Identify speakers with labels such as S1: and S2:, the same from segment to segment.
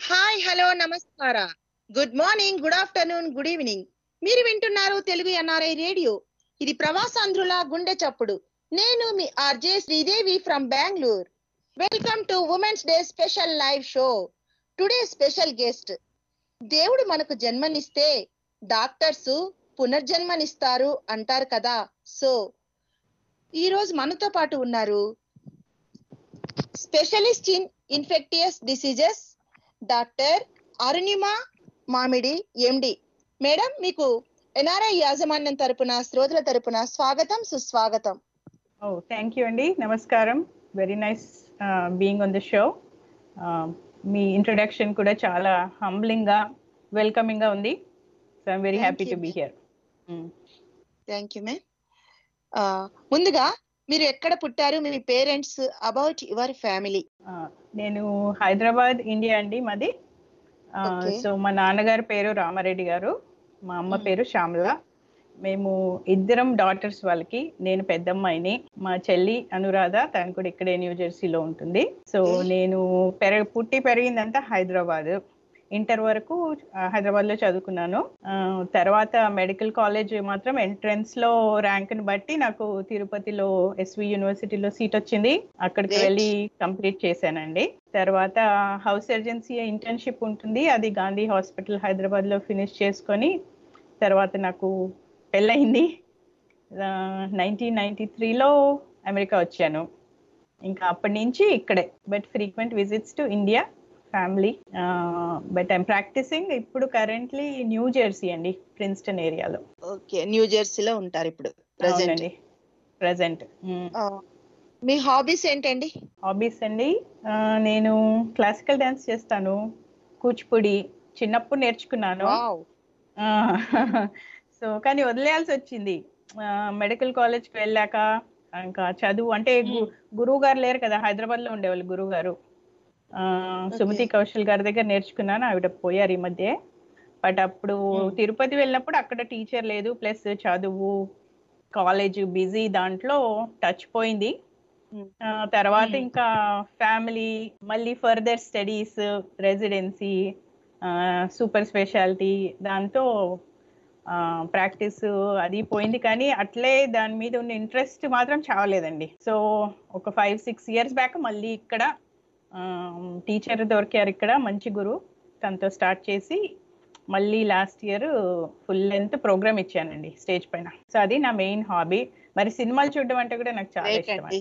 S1: Hi hello నమస్కార good morning good afternoon good evening మీరు వింటున్నారు తెలుగు ఎన్ఆర్ఐ రేడియో ఇది ప్రవాసాంధ్రుల గుండె చప్పుడు నేను మీ RJ Sridevi from Bengaluru welcome to women's day special live show today special guest దేవుడు మనకు జన్మనిస్తే డాక్టర్స్ పునర్జన్మనిస్తారు అంటారు కదా సో ఈ రోజు మనతో పాటు ఉన్నారు specialist in infectious diseases doctor Arunima Mamidi MD madam మీకు ఎన్ఆర్ఐ యాజమాన్యం తరపున శ్రోతల తరపున స్వాగతం సుస్వాగతం
S2: ఓ థ్యాంక్ యూ అండి నమస్కారం very nice being on the show మీ ఇంట్రొడక్షన్ కూడా చాలా హంబ్లింగ్ గా వెల్కమింగ్ గా ఉంది so I'm very
S1: Thank
S2: happy
S1: you.
S2: To be here
S1: thank you ma'am ముందుగా మీరు ఎక్కడ పుట్టారు మీ పేరెంట్స్ అబౌట్ యువర్ ఫ్యామిలీ
S2: నేను హైదరాబాద్ ఇండియా అండి మాది
S1: Okay.
S2: సో మా నాన్నగారి పేరు రామారెడ్డి గారు మా అమ్మ
S1: Hmm.
S2: పేరు శ్యామల మేము ఇద్దరం డాటర్స్ వాళ్ళకి నేను పెద్దమ్మాయిని మా చెల్లి అనురాధ తను కూడా ఇక్కడే న్యూ జెర్సీలో ఉంటుంది సో
S1: Okay.
S2: నేను పెరగ పుట్టి పెరిగిందంతా హైదరాబాద్ ఇంటర్ వరకు హైదరాబాద్ లో చదువుకున్నాను ఆ, తర్వాత మెడికల్ కాలేజ్ మాత్రం ఎంట్రన్స్ లో ర్యాంక్ ని బట్టి నాకు తిరుపతిలో ఎస్వి యూనివర్సిటీలో సీట్ వచ్చింది అక్కడికి
S1: Great.
S2: వెళ్ళి కంప్లీట్ చేశానండి తర్వాత హౌస్ సర్జన్సీ ఇంటర్న్షిప్ ఉంటుంది అది గాంధీ హాస్పిటల్ హైదరాబాద్ లో ఫినిష్ చేసుకొని తర్వాత నాకు పెళ్ళయింది నైన్టీన్ నైన్టీ త్రీలో అమెరికా వచ్చాను ఇంకా అప్పటి నుంచి ఇక్కడే but frequent visits to India family but I'm practising ఇప్పుడు కరెంట్లీ న్యూ జెర్సీ అండి ప్రిన్స్టన్ ఏరియాలో
S1: ఓకే న్యూ జెర్సీలో ఉంటారు ఇప్పుడు ప్రజెంట్
S2: అవునండి ప్రజెంట్
S1: మీ హాబీస్ ఏంటండి
S2: హాబీస్ అండి ఆ, నేను క్లాసికల్ డాన్స్ చేస్తాను కూచిపూడి చిన్నప్పుడు నేర్చుకున్నాను
S1: వావ్
S2: సో కానీ వదిలేయాల్సి వచ్చింది మెడికల్ కాలేజ్కి వెళ్ళాక ఇంకా చదువు అంటే గు- గురువు గారు లేరు కదా హైదరాబాద్ లో ఉండేవాళ్ళు గురువు గారు ఆ, సుమతి కౌశల్ గారి దగ్గర నేర్చుకున్నాను ఆవిడ పోయారు ఈ మధ్య బట్ అప్పుడు
S1: Hmm.
S2: తిరుపతి వెళ్ళినప్పుడు అక్కడ టీచర్ లేదు ప్లస్ చదువు కాలేజ్ బిజీ దాంట్లో టచ్ పోయింది
S1: Hmm.
S2: ఆ, తర్వాత
S1: Hmm.
S2: ఇంకా ఫ్యామిలీ మళ్ళీ further studies residency super speciality దాంతో ప్రాక్టీస్ అది పోయింది కానీ అట్లే దాని మీద ఉన్న ఇంట్రెస్ట్ మాత్రం చావలేదండి సో ఒక ఫైవ్ సిక్స్ ఇయర్స్ బ్యాక్ మళ్ళీ ఇక్కడ టీచర్ దొరికారు ఇక్కడ మంచి గురువు తనతో స్టార్ట్ చేసి మళ్ళీ last year full length programme ఇచ్చానండి స్టేజ్ పైన సో అది నా మెయిన్ హాబీ మరి సినిమాలు చూడడం అంటే కూడా నాకు చాలా
S1: గ్రేట్
S2: ఇష్టం
S1: అండి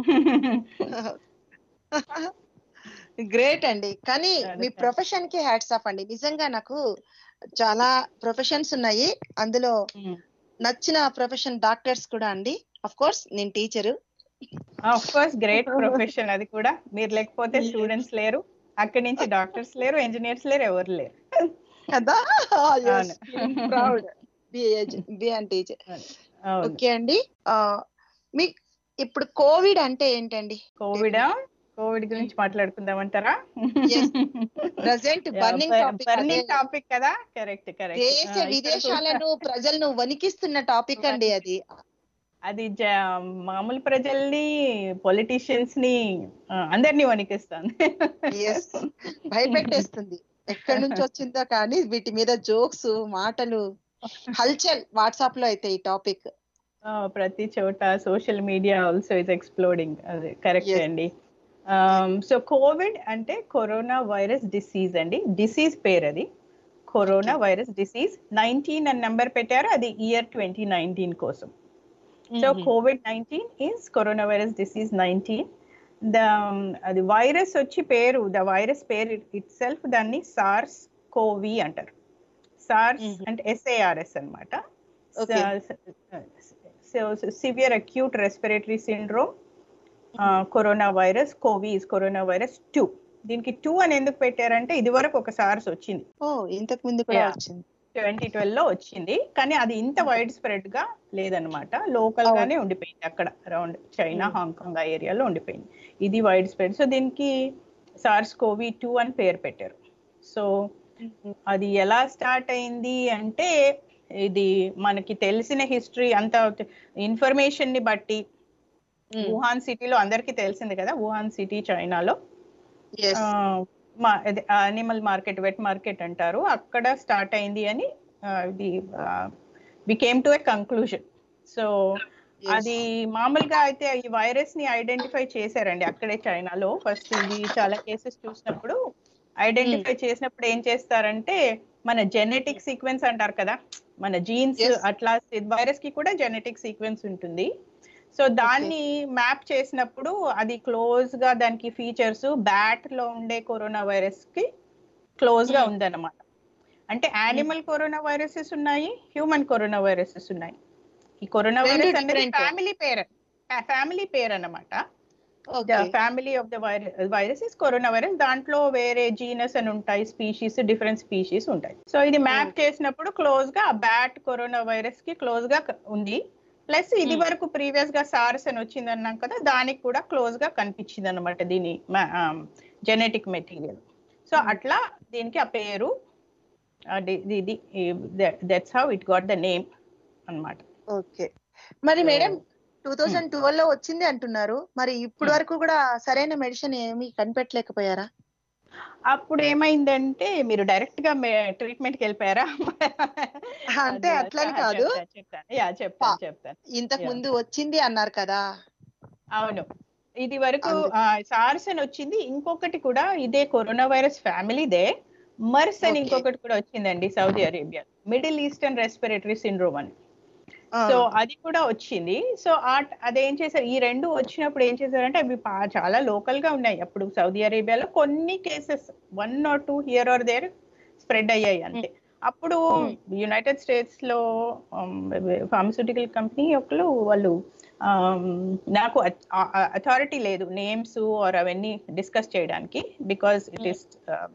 S1: గ్రేట్ అండి కానీ
S2: అదే
S1: మీ
S2: సార్.
S1: ప్రొఫెషన్ కి హ్యాట్స్ ఆఫ్ అండి నిజంగా నాకు చాలా ప్రొఫెషన్స్ ఉన్నాయి అందులో నచ్చిన ప్రొఫెషన్ డాక్టర్స్ కూడా అండి అఫ్ కోర్స్ నేను teacher
S2: of course great profession అది కూడా మీరు లేకపోతే
S1: Yes.
S2: స్టూడెంట్స్ లేరు అక్కడి నుంచి డాక్టర్స్ లేరు ఇంజనీర్స్ లేరు ఎవరు లేరు
S1: కదా
S2: అవును.
S1: ప్రౌడ్ బి అండ్ టీచర్
S2: అవును
S1: ఓకే అండి ఆ, మీ ఇప్పుడు కోవిడ్ అంటే ఏంటండి
S2: కోవిడ్ కోవిడ్ గురించి మాట్లాడుకుందామంటారా
S1: Yes. Present burning topic
S2: burning topic కదా కరెక్ట్ కరెక్ట్
S1: దేశ విదేశాలను ప్రజలను వణికిస్తున్న టాపిక్ అండి అది
S2: అది జ- మామూలు ప్రజల్ని పొలిటీషియన్స్ ని ఆ, అందరినీ వణికిస్తుంది
S1: Yes. భయపెట్టేస్తుంది ఎక్కడి నుంచి వచ్చిందో కానీ వీటి మీద జోక్స్ మాటలు హల్చల్ వాట్సాప్ లో అయితే ఈ టాపిక్
S2: ఆ, ప్రతి చోట social media also is exploding అది కరెక్ట్
S1: Yes.
S2: అండి సో కోవిడ్ అంటే కరోనా వైరస్ డిసీజ్ అండి డిసీజ్ పేరు అది కరోనా వైరస్ డిసీజ్ నైన్టీన్ అని నెంబర్ పెట్టారు అది ఇయర్ ట్వంటీ నైన్టీన్ కోసం so Covid nineteen is corona virus disease nineteen the అది వైరస్ వచ్చి పేరు ద వైరస్ పేరు ఇట్ సెల్ఫ్ దాన్ని సార్స్ కోవి అంటారు సార్స్
S1: Mhm.
S2: అంటే ఎస్ఏఆర్ఎస్ అనమాట
S1: Okay.
S2: Severe acute respiratory syndrome corona virus కోవిస్ corona virus two దీనికి టూ అని ఎందుకు పెట్టారంటే ఇది వరకు ఒక సార్స్ వచ్చింది
S1: ఓ ఇంతకు ముందు కూడా
S2: Yeah.
S1: వచ్చింది
S2: ట్వంటీ ట్వెల్వ్ లో వచ్చింది కానీ అది ఇంత వైడ్ స్ప్రెడ్ గా లేదనమాట లోకల్
S1: అవును.
S2: గానే ఉండిపోయింది అక్కడ అరౌండ్ చైనా
S1: Hmm.
S2: హాంకాంగ్ ఆ ఏరియాలో ఉండిపోయింది ఇది వైడ్ స్ప్రెడ్ సో దీనికి సార్స్ కోవి టూ అని పేరు పెట్టారు సో అది ఎలా స్టార్ట్ అయింది అంటే ఇది మనకి తెలిసిన హిస్టరీ అంత ఇన్ఫర్మేషన్ ని బట్టి వుహాన్ సిటీలో అందరికీ తెలిసింది కదా వుహాన్ సిటీ చైనాలో
S1: Yes.
S2: Animal market wet market అంటారు అక్కడ స్టార్ట్ అయింది అని ఆ, ఇది we came to a conclusion so అది మామూలుగా అయితే ఈ వైరస్ ని ఐడెంటిఫై చేశారండి అక్కడే చైనాలో ఫస్ట్ ఇది చాలా కేసెస్ చూసినప్పుడు ఐడెంటిఫై చేసినప్పుడు ఏం చేస్తారంటే మన జెనెటిక్ సీక్వెన్స్ అంటారు కదా మన జీన్స్
S1: Yes.
S2: అట్లా వైరస్ కి కూడా జెనెటిక్ సీక్వెన్స్ ఉంటుంది సో దాన్ని మ్యాప్ చేసినప్పుడు అది క్లోజ్ గా దానికి ఫీచర్స్ బ్యాట్ లో ఉండే కరోనా వైరస్ కి క్లోజ్ గా
S1: Hmm.
S2: ఉందన్నమాట అంటే యానిమల్ కరోనా వైరసెస్ ఉన్నాయి హ్యూమన్ కరోనా వైరసెస్ ఉన్నాయి ఈ కరోనా
S1: రెండు
S2: వైరస్ అనేది
S1: different.
S2: ఫ్యామిలీ పేరు ఫ్యామిలీ పేరు అన్నమాట
S1: okay
S2: family of the virus is corona virus దాంట్లో వేరే జీనస్ అని ఉంటాయి స్పీషీస్ డిఫరెంట్ స్పీషీస్ ఉంటాయి సో ఇది మ్యాప్ చేసినప్పుడు క్లోజ్ గా బ్యాట్ కరోనా వైరస్ కి క్లోజ్ గా క- ఉంది ప్లస్ ఇది
S1: Hmm.
S2: వరకు ప్రీవియస్ గా సార్స్ అని వచ్చింది అన్నాం కదా దానికి కూడా క్లోజ్ గా కనిపించింది అనమాట దీని జెనెటిక్ మెటీరియల్ సో
S1: Hmm.
S2: అట్లా దీనికి ఆ పేరు ఇది that's how it got the name అన్నమాట
S1: ఓకే మరి
S2: So-
S1: madam two thousand twelve లో వచ్చింది అంటున్నారు మరి ఇప్పుడు
S2: Hmm.
S1: వరకు కూడా సరైన మెడిసిన్ ఏమీ కనిపెట్టలేకపోయారా
S2: అప్పుడు ఏమైందంటే మీరు డైరెక్ట్ గా ట్రీట్మెంట్ కి వెళ్ళిపోయారా
S1: అంటే
S2: అది-
S1: అట్లని
S2: ఆ,
S1: కాదు
S2: చెప్తాను, చెప్తాను యా చెప్తాను చెప్తాను
S1: ఇంతకు
S2: Yeah.
S1: ముందు వచ్చింది అన్నారు కదా
S2: అవును ఇది వరకు
S1: అందు-
S2: సార్స్ అని వచ్చింది ఇంకొకటి కూడా ఇదే కరోనా వైరస్ ఫ్యామిలీదే మర్స్ అని
S1: Okay.
S2: ఇంకొకటి కూడా వచ్చిందండి Saudi Arabia middle eastern respiratory syndrome అని
S1: ఆ,
S2: సో అది కూడా వచ్చింది సో ఆ అదేం చేశారు ఈ రెండు వచ్చినప్పుడు ఏం చేశారంటే అవి పా- చాలా లోకల్ గా ఉన్నాయి అప్పుడు సౌదీ అరేబియాలో కొన్ని cases one or two here or there spread అయ్యాయి అంతే అప్పుడు
S1: Hmm.
S2: యునైటెడ్ స్టేట్స్ లో ఫార్మస్యూటికల్ కంపెనీ ఒకళ్ళు వాళ్ళు um, నాకు అథారిటీ లేదు నేమ్స్ ఆర్ అవన్నీ డిస్కస్ చేయడానికి because it is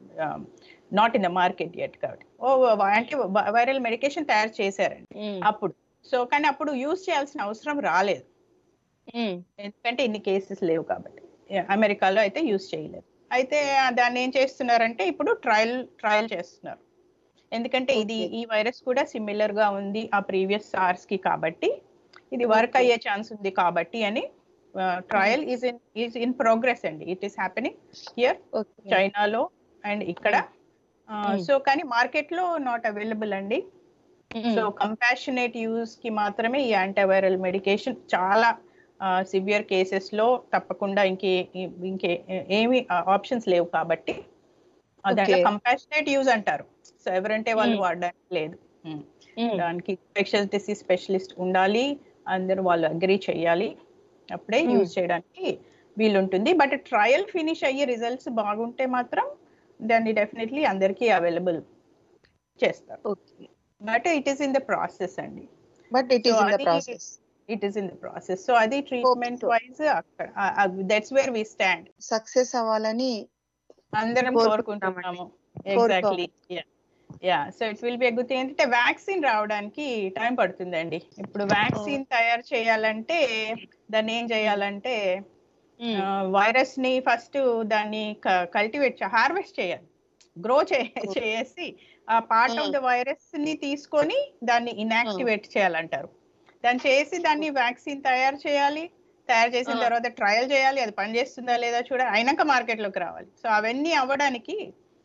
S2: not in the market at కాబట్టి ఓ అంటే వైరల్ మెడికేషన్ తయారు చేశారండి
S1: ఉమ్,
S2: అప్పుడు సో కానీ అప్పుడు యూజ్ చేయాల్సిన అవసరం రాలేదు
S1: ఉమ్,
S2: ఎందుకంటే ఇన్ని కేసెస్ లేవు కాబట్టి అమెరికాలో అయితే యూజ్ చేయలేదు అయితే ఆ దాన్ని ఏం చేస్తున్నారంటే ఇప్పుడు ట్రయల్ ట్రయల్ చేస్తున్నారు ఎందుకంటే ఇది
S1: Okay.
S2: ఈ వైరస్ కూడా సిమిలర్ గా ఉంది ఆ ప్రీవియస్ సార్స్ కి కాబట్టి ఇది వర్క్
S1: Okay.
S2: అయ్యే ఛాన్స్ ఉంది కాబట్టి అని trial is in is in progress అండి it is happening here
S1: okay.
S2: చైనాలో అండ్ ఇక్కడ
S1: Mm.
S2: సో కానీ మార్కెట్ లో నాట్ అవైలబుల్ అండి
S1: ఉమ్,
S2: సో కంపాషనేట్ యూజ్ కి మాత్రమే ఈ యాంటీవైరల్ మెడికేషన్ చాలా సివియర్ కేసెస్ లో తప్పకుండా ఇంకే ఇంకే ఏమి ఆప్షన్స్ లేవు కాబట్టి ఆ దాంట్లో
S1: Okay.
S2: కంపాషనేట్ యూజ్ అంటారు సో ఎవరంటే వాళ్ళు
S1: Hmm.
S2: వాడడానికి లేదు Hmm.
S1: ఉమ్,
S2: దానికి ఇన్ఫెక్షన్స్ డిసీజ్ స్పెషలిస్ట్ ఉండాలి అందరూ వాళ్ళు అగ్రి చేయాలి అప్పుడే
S1: Hmm.
S2: యూజ్ చేయడానికి వీలుంటుంది బట్ ట్రయల్ ఫినిష్ అయ్యి రిజల్ట్స్ బాగుంటే మాత్రం దాన్ని డెఫినెట్లీ అందరికీ అవైలబుల్ చేస్తారు
S1: okay
S2: but it is in the process అండి
S1: but it is
S2: So
S1: in the
S2: అది-
S1: process
S2: it is in the process so అది ట్రీట్మెంట్
S1: so.
S2: వైజ్ అక్కడ that's where we stand
S1: success అవ్వాలని
S2: అందరం
S1: కోరుకుంటున్నామండి.
S2: కోరుకుంటున్నాము exactly yeah so it will be good ఏంటంటే vaccine రావడానికి టైం పడుతుందండి ఇప్పుడు వ్యాక్సిన్ తయారు చేయాలంటే దాన్ని ఏం చేయాలంటే
S1: ఉమ్,
S2: వైరస్ ని ఫస్ట్ దాన్ని కల్టివేట్ హార్వెస్ట్ చేయాలి గ్రో చేసి ఆ part of
S1: Mm.
S2: The virus ని తీసుకొని దాన్ని ఇన్యాక్టివేట్ చేయాలంటారు దాన్ని చేసి దాన్ని వ్యాక్సిన్ తయారు చేయాలి తయారు చేసిన
S1: Mm.
S2: తర్వాత ట్రయల్ చేయాలి అది పనిచేస్తుందా లేదా చూడాలి అయినాక మార్కెట్ లోకి రావాలి సో అవన్నీ అవ్వడానికి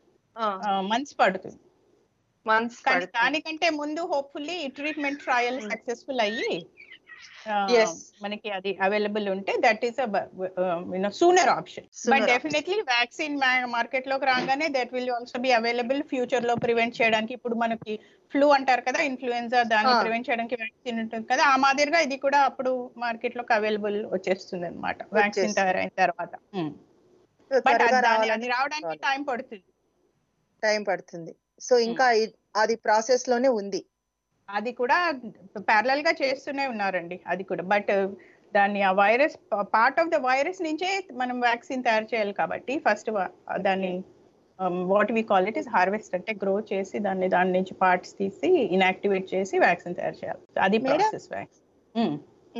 S1: ఆ,
S2: మంత్స్ పడుతుంది
S1: months
S2: కానీ
S1: పడుతుంది.
S2: దానికంటే ముందు hopefully treatment trial
S1: Mm.
S2: Successful అయ్యి ఆ,
S1: Yes.
S2: మనకి అది అవైలబుల్ ఉంటే that is you know sooner option
S1: Sooner
S2: బట్
S1: option.
S2: డెఫినెట్లీ వ్యాక్సిన్ మార్కెట్ లోకి రాగానే that will also be available future లో ప్రివెంట్ చేయడానికి ఇప్పుడు మనకి ఫ్లూ అంటారు కదా ఇన్ఫ్లుయెన్జా దాన్ని
S1: Ah.
S2: ప్రివెంట్ చేయడానికి వ్యాక్సిన్ ఉంటుంది కదా ఆ మాదిరిగా ఇది కూడా అప్పుడు మార్కెట్ లోకి అవైలబుల్ వచ్చేస్తుంది అనమాట వ్యాక్సిన్
S1: వచ్చేస్తుంది.
S2: తయారైన తర్వాత
S1: So,
S2: బట్
S1: త్వరగా
S2: అది
S1: రావాలని
S2: రావడానికి టైం పడుతుంది
S1: టైం పడుతుంది సో ఇంకా ఇ- అది ప్రాసెస్ లోనే ఉంది
S2: అది కూడా ప్యారలల్ గా చేస్తూనే ఉన్నారండి అది కూడా బట్ దాన్ని ఆ virus part of the virus నుంచే మనం వ్యాక్సిన్ తయారు చేయాలి కాబట్టి ఫస్ట్ దాన్ని what we call it is harvest అంటే గ్రో చేసి దాన్ని దాని నుంచి పార్ట్స్ తీసి ఇన్యాక్టివేట్ చేసి వ్యాక్సిన్ తయారు చేయాలి అది
S1: Madam?
S2: ప్రాసెస్ వ్యాక్సిన్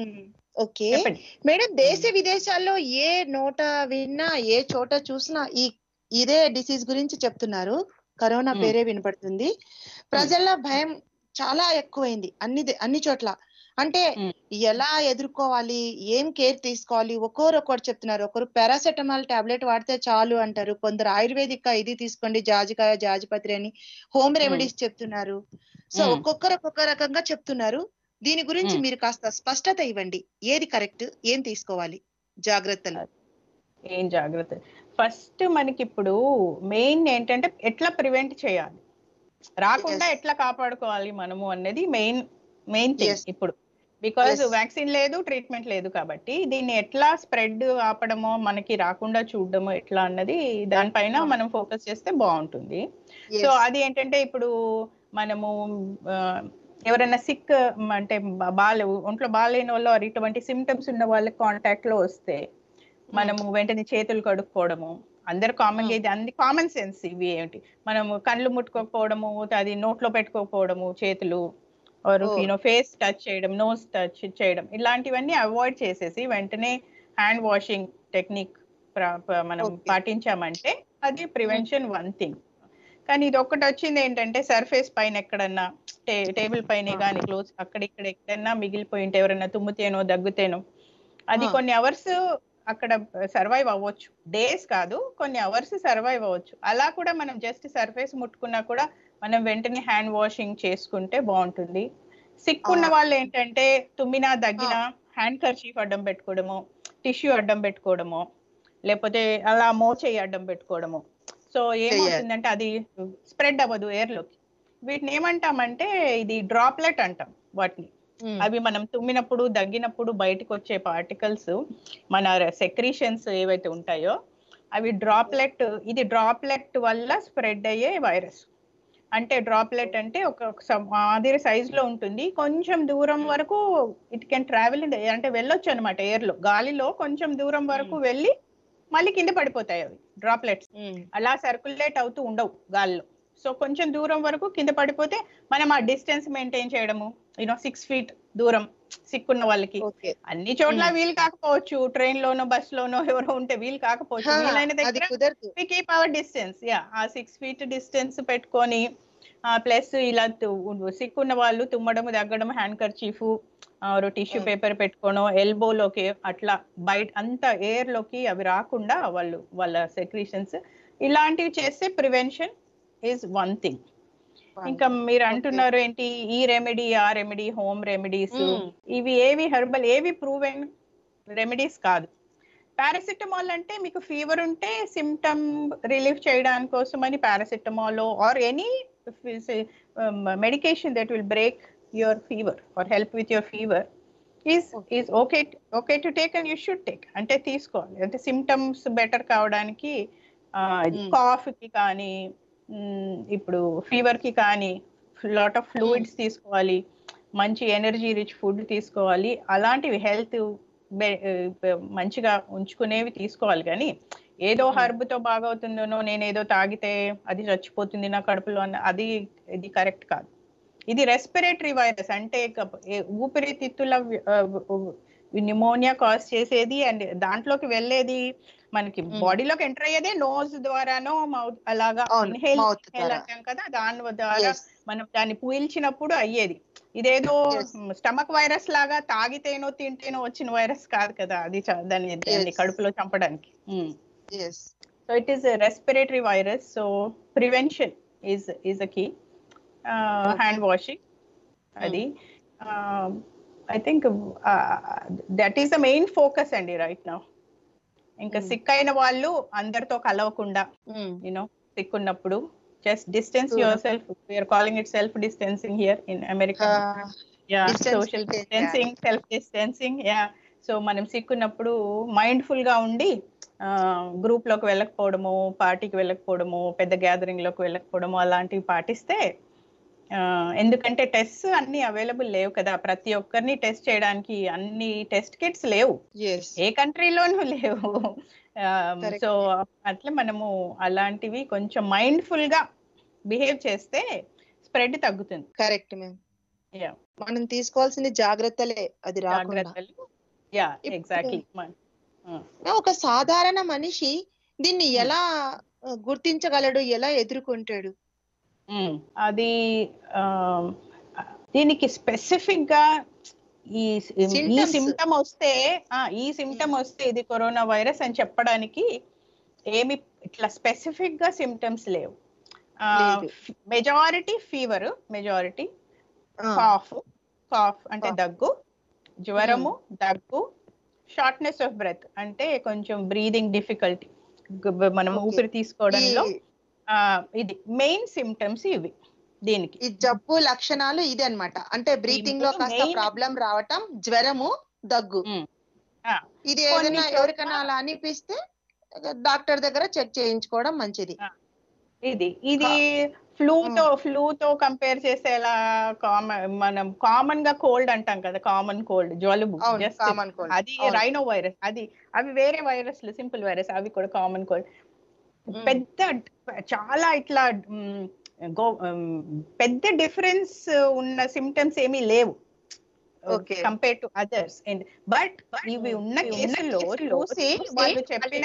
S1: ఓకే
S2: చెప్పండి
S1: మేడం దేశ విదేశాల్లో ఏ నోట విన్నా ఏ చోట చూసినా ఈ ఇదే డిసీజ్ గురించి చెప్తున్నారు కరోనా
S2: Hmm.
S1: పేరే వినపడుతుంది ప్రజల్లో భయం చాలా ఎక్కువైంది అన్ని దే- అన్ని చోట్ల అంటే
S2: మ్మ్.
S1: ఎలా ఎదుర్కోవాలి ఏం కేర్ తీసుకోవాలి ఒక్కొరు ఒక్కొక్కటి చెప్తున్నారు ఒకరు పారాసెటమాల్ టాబ్లెట్ వాడితే చాలు అంటారు కొందరు ఆయుర్వేదిక్ ఇది తీసుకోండి జాజికాయ జాజిపత్రి అని హోమ్ రెమెడీస్ చెప్తున్నారు సో
S2: మ్మ్.
S1: ఒక్కొక్కరు ఒక్కొక్క రకంగా చెప్తున్నారు దీని గురించి
S2: మ్మ్.
S1: మీరు కాస్త స్పష్టత ఇవ్వండి ఏది కరెక్ట్ ఏం తీసుకోవాలి జాగ్రత్తలు
S2: ఏం జాగ్రత్త ఫస్ట్ మనకి ఇప్పుడు మెయిన్ ఏంటంటే ఎట్లా ప్రివెంట్ చేయాలి రాకుండా
S1: Yes.
S2: ఎట్లా కాపాడుకోవాలి మనము అనేది మెయిన్ మెయిన్ థింగ్
S1: Yes.
S2: ఇప్పుడు బికాజ్
S1: Yes.
S2: వ్యాక్సిన్ లేదు ట్రీట్మెంట్ లేదు కాబట్టి దీన్ని ఎట్లా స్ప్రెడ్ ఆపడమో మనకి రాకుండా చూడడమో ఎట్లా అన్నది దానిపైన
S1: Ah.
S2: మనం ఫోకస్ చేస్తే బాగుంటుంది
S1: Yes.
S2: సో అది ఏంటంటే ఇప్పుడు మనము ఆ, ఎవరైనా సిక్ అంటే బా- బాలే ఒంట్లో బాగాలేని వాళ్ళు or ఇటువంటి సిమ్టమ్స్ ఉన్న వాళ్ళకి కాంటాక్ట్ లో వస్తే మనము వెంటనే చేతులు కడుక్కోవడము అందరు కామన్ గా ఇది అన్ని కామన్ సెన్స్ ఇవి ఏంటి మనము కళ్ళు ముట్టుకోకపోవడము అది నోట్లో పెట్టుకోకపోవడము చేతులు or
S1: Oh.
S2: You know face touch చేయడం నోస్ టచ్ చేయడం ఇలాంటివన్నీ అవాయిడ్ చేసేసి వెంటనే హ్యాండ్ వాషింగ్ టెక్నిక్ మనం
S1: Okay.
S2: పాటించామంటే అది ప్రివెన్షన్ వన్ థింగ్ కానీ ఇది ఒక్కటి వచ్చింది ఏంటంటే సర్ఫేస్ పైన ఎక్కడన్నా టేబుల్ పైన
S1: Ah.
S2: కానీ క్లోజ్ అక్కడ ఇక్కడ ఎక్కడన్నా మిగిలిపోయి ఉంటే ఎవరైనా తుమ్ముతేనో దగ్గుతేనో అది
S1: Ah.
S2: కొన్ని అవర్స్ అక్కడ సర్వైవ్ అవ్వచ్చు డేస్ కాదు కొన్ని అవర్స్ సర్వైవ్ అవ్వచ్చు అలా కూడా మనం జస్ట్ సర్ఫేస్ ముట్టుకున్నా కూడా మనం వెంటనే హ్యాండ్ వాషింగ్ చేసుకుంటే బాగుంటుంది సిక్ ఉన్న
S1: Ah.
S2: వాళ్ళు ఏంటంటే తుమ్మినా దగ్గినా హ్యాండ్ కర్చీఫ్ అడ్డం పెట్టుకోవడము టిష్యూ అడ్డం పెట్టుకోవడము లేకపోతే అలా మోచేయి అడ్డం పెట్టుకోవడము సో ఏమవుతుందంటే అది స్ప్రెడ్ అవ్వదు ఎయిర్ లోకి వీటిని ఏమంటామంటే ఇది డ్రాప్లెట్ అంటాం వాటిని
S1: మ్మ్.
S2: అవి మనం తుమ్మినప్పుడు దగ్గినప్పుడు బయటకు వచ్చే పార్టికల్స్ మన సెక్రీషన్స్ ఏవైతే ఉంటాయో అవి డ్రాప్లెట్ ఇది డ్రాప్లెట్ వల్ల స్ప్రెడ్ అయ్యే వైరస్ అంటే డ్రాప్లెట్ అంటే ఒక ఒక సమ- మాదిరి సైజ్ లో ఉంటుంది కొంచెం దూరం వరకు ఇట్ కెన్ ట్రావెల్ అంటే వెళ్ళొచ్చు అనమాట ఎయిర్ లో గాలిలో కొంచెం దూరం వరకు వెళ్ళి మళ్ళీ కింద పడిపోతాయి అవి డ్రాప్లెట్స్
S1: మ్మ్.
S2: అలా సర్క్యులేట్ అవుతూ ఉండవు గాల్లో సో కొంచెం దూరం వరకు కింద పడిపోతే మనం ఆ డిస్టెన్స్ మెయింటైన్ చేయడము యూనో సిక్స్ ఫీట్ దూరం సిక్కున్న వాళ్ళకి
S1: ఓకే
S2: అన్ని చోట్ల
S1: Hmm.
S2: వీలు కాకపోవచ్చు ట్రైన్ లోనో బస్ లోనో ఎవరో ఉంటే వీలు కాకపోవచ్చు
S1: హా,
S2: వీలైన
S1: అది
S2: దగ్గర
S1: కుదరదు
S2: we keep our distance yeah ఆ సిక్స్ ఫీట్ డిస్టెన్స్ పెట్టుకొని ప్లస్ ఇలా సిక్ ఉన్న వాళ్ళు తుమ్మడము దగ్గడం handkerchief tissue
S1: Mm.
S2: Paper పెట్టుకోవడం ఎల్బోలోకి అట్లా బయట అంత ఎయిర్ లోకి అవి రాకుండా వాళ్ళు వాళ్ళ సెక్రీషన్స్ ఇలాంటివి చేస్తే ప్రివెన్షన్ ఈజ్ వన్ థింగ్ ఇంకా మీరు అంటున్నారు ఏంటి ఈ రెమెడీ ఆ రెమెడీ హోమ్ రెమెడీస్
S1: మ్మ్.
S2: ఇవి ఏవి హెర్బల్ ఏవి ప్రూవెన్ రెమెడీస్ కాదు పారాసిటమాల్ అంటే మీకు ఫీవర్ ఉంటే సిమ్టమ్ రిలీఫ్ చేయడానికి కోసం అని paracetamol or any medication that will break your fever are help with your fever is
S1: Okay.
S2: Is okay okay to take and you should take అంటే తీసుకోవాలి అంటే సిమ్టమ్స్ బెటర్ కావడానికి
S1: Mm.
S2: కాఫ్ కి కానీ మ్, ఇప్పుడు ఫీవర్ కి కానీ లాట్ ఆఫ్ ఫ్లూయిడ్స్ తీసుకోవాలి మంచి ఎనర్జీ రిచ్ ఫుడ్ తీసుకోవాలి అలాంటివి హెల్త్ మంచిగా ఉంచుకునేవి తీసుకోవాలి కానీ ఏదో
S1: Mm.
S2: హర్బ్ తో బాగవుతుందనో నేను ఏదో తాగితే అది చచ్చిపోతుంది నా కడుపులో అన్న అది ఇది కరెక్ట్ కాదు ఇది రెస్పిరేటరీ వైరస్ అంటే కప్- ఏ- ఊపిరితిత్తుల న్యూమోనియా కాజ్ చేసేది అండ్ దాంట్లోకి వెళ్ళేది మనకి
S1: Mm.
S2: బాడీలోకి ఎంటర్ అయ్యేదే నోస్ ద్వారానో మౌత్ అలాగా
S1: అవును,
S2: ఇన్హేల్
S1: mouth ద్వారా.
S2: అంటాం కదా దాని ద్వారా
S1: Yes.
S2: మనం దాన్ని పీల్చినప్పుడు అయ్యేది ఇదేదో
S1: Yes.
S2: స్టమక్ వైరస్ లాగా తాగితేనో తింటేనో వచ్చిన వైరస్ కాదు కదా అది చ- దాన్ని దాన్ని
S1: Yes.
S2: కడుపులో చంపడానికి
S1: Yes.
S2: So it is respiratory virus so prevention is is a key
S1: Okay.
S2: Hand washing అది I think that is the main focus అండి రైట్ నౌ ఇంకా
S1: Mm.
S2: సిక్ అయిన వాళ్ళు అందరితో కలవకుండా
S1: Mm.
S2: యూనో సిక్ ఉన్నప్పుడు just distance
S1: True.
S2: Yourself we're calling it self distancing here in America
S1: Uh,
S2: yeah
S1: distance
S2: social
S1: maintain
S2: distancing self distancing yeah so మనం సిక్కున్నప్పుడు mindful గా ఉండి గ్రూప్ లోకి వెళ్ళకపోవడము పార్టీకి వెళ్ళకపోవడము పెద్ద గ్యాదరింగ్ లోకి వెళ్ళకపోవడము అలాంటివి పాటిస్తే ఆ, ఎందుకంటే టెస్ట్ అన్ని అవైలబుల్ లేవు కదా ప్రతి ఒక్కరిని టెస్ట్ చేయడానికి అన్ని టెస్ట్ కిట్స్ లేవు
S1: yes.
S2: ఏ కంట్రీలోనూ లేవు
S1: Correct.
S2: సో అట్లా మనము అలాంటివి కొంచెం మైండ్ఫుల్ గా బిహేవ్ చేస్తే స్ప్రెడ్ తగ్గుతుంది
S1: కరెక్ట్ మ్యామ్
S2: యా
S1: మనం తీసుకోవాల్సిన జాగ్రత్తలే అది రాకుండా
S2: జాగ్రత్తలు యా
S1: ఇప్పుడు-
S2: ఎగ్జాక్ట్లీ
S1: ఒక సాధారణ మనిషి దీన్ని ఎలా ఆ, గుర్తించగలడు ఎలా ఎదుర్కొంటాడు
S2: అది ఆ, దీనికి స్పెసిఫిక్ గా ఈ ఈ
S1: Symptoms.
S2: సిమ్టమ్ వస్తే ఆ, ఈ సిమ్టమ్ వస్తే ఇది కరోనా వైరస్ అని చెప్పడానికి ఏమి ఇట్లా స్పెసిఫిక్ గా సిమ్టమ్స్ లేవు
S1: లేదు.
S2: మెజారిటీ ఫీవర్ మెజారిటీ
S1: ఆ,
S2: కాఫ్ కాఫ్ అంటే
S1: Cough.
S2: దగ్గు జ్వరము దగ్గు షార్ట్నెస్ ఆఫ్ బ్రెత్ అంటే కొంచెం బ్రీదింగ్ డిఫికల్టీ మనం
S1: Okay.
S2: ఊపిరి తీసుకోవడంలో
S1: ఈ-
S2: ఆ, ఇది మెయిన్ సిమ్టమ్స్ ఇవి దీనికి
S1: ఈ జబ్బు లక్షణాలు ఇది అన్నమాట అంటే బ్రీతింగ్ లో
S2: దీంట్లో
S1: కాస్త
S2: main-
S1: ప్రాబ్లం రావటం జ్వరము దగ్గు
S2: ఉమ్. ఆ,
S1: ఇది
S2: కొన్ని
S1: ఏదైనా
S2: చోట్ల-
S1: ఎవరికైనా అలా అనిపిస్తే డాక్టర్ దగ్గర చెక్ చేయించుకోవడం మంచిది
S2: ఇది ఇది ఫ్లూ తో ఫ్లూ తో కంపేర్ చేస్తే ఎలా కామన్ మనం కామన్ గా కోల్డ్ అంటాం కదా కామన్ కోల్డ్ జలుబు
S1: అవును
S2: just
S1: కామన్ కోల్డ్
S2: అది
S1: అవును.
S2: రైనో వైరస్ అది అవి వేరే వైరస్లు సింపుల్ వైరస్ అవి కూడా కామన్ కోల్డ్
S1: Mm.
S2: పెద్ద చాలా ఇట్లా మ్, గో మ్, పెద్ద డిఫరెన్స్ ఉన్న సిమ్టమ్స్ ఏమీ లేవు
S1: Okay.
S2: Compare to others and but ఇవి ఉన్న కేసుల్లో చూసి వాళ్ళు చెప్పిన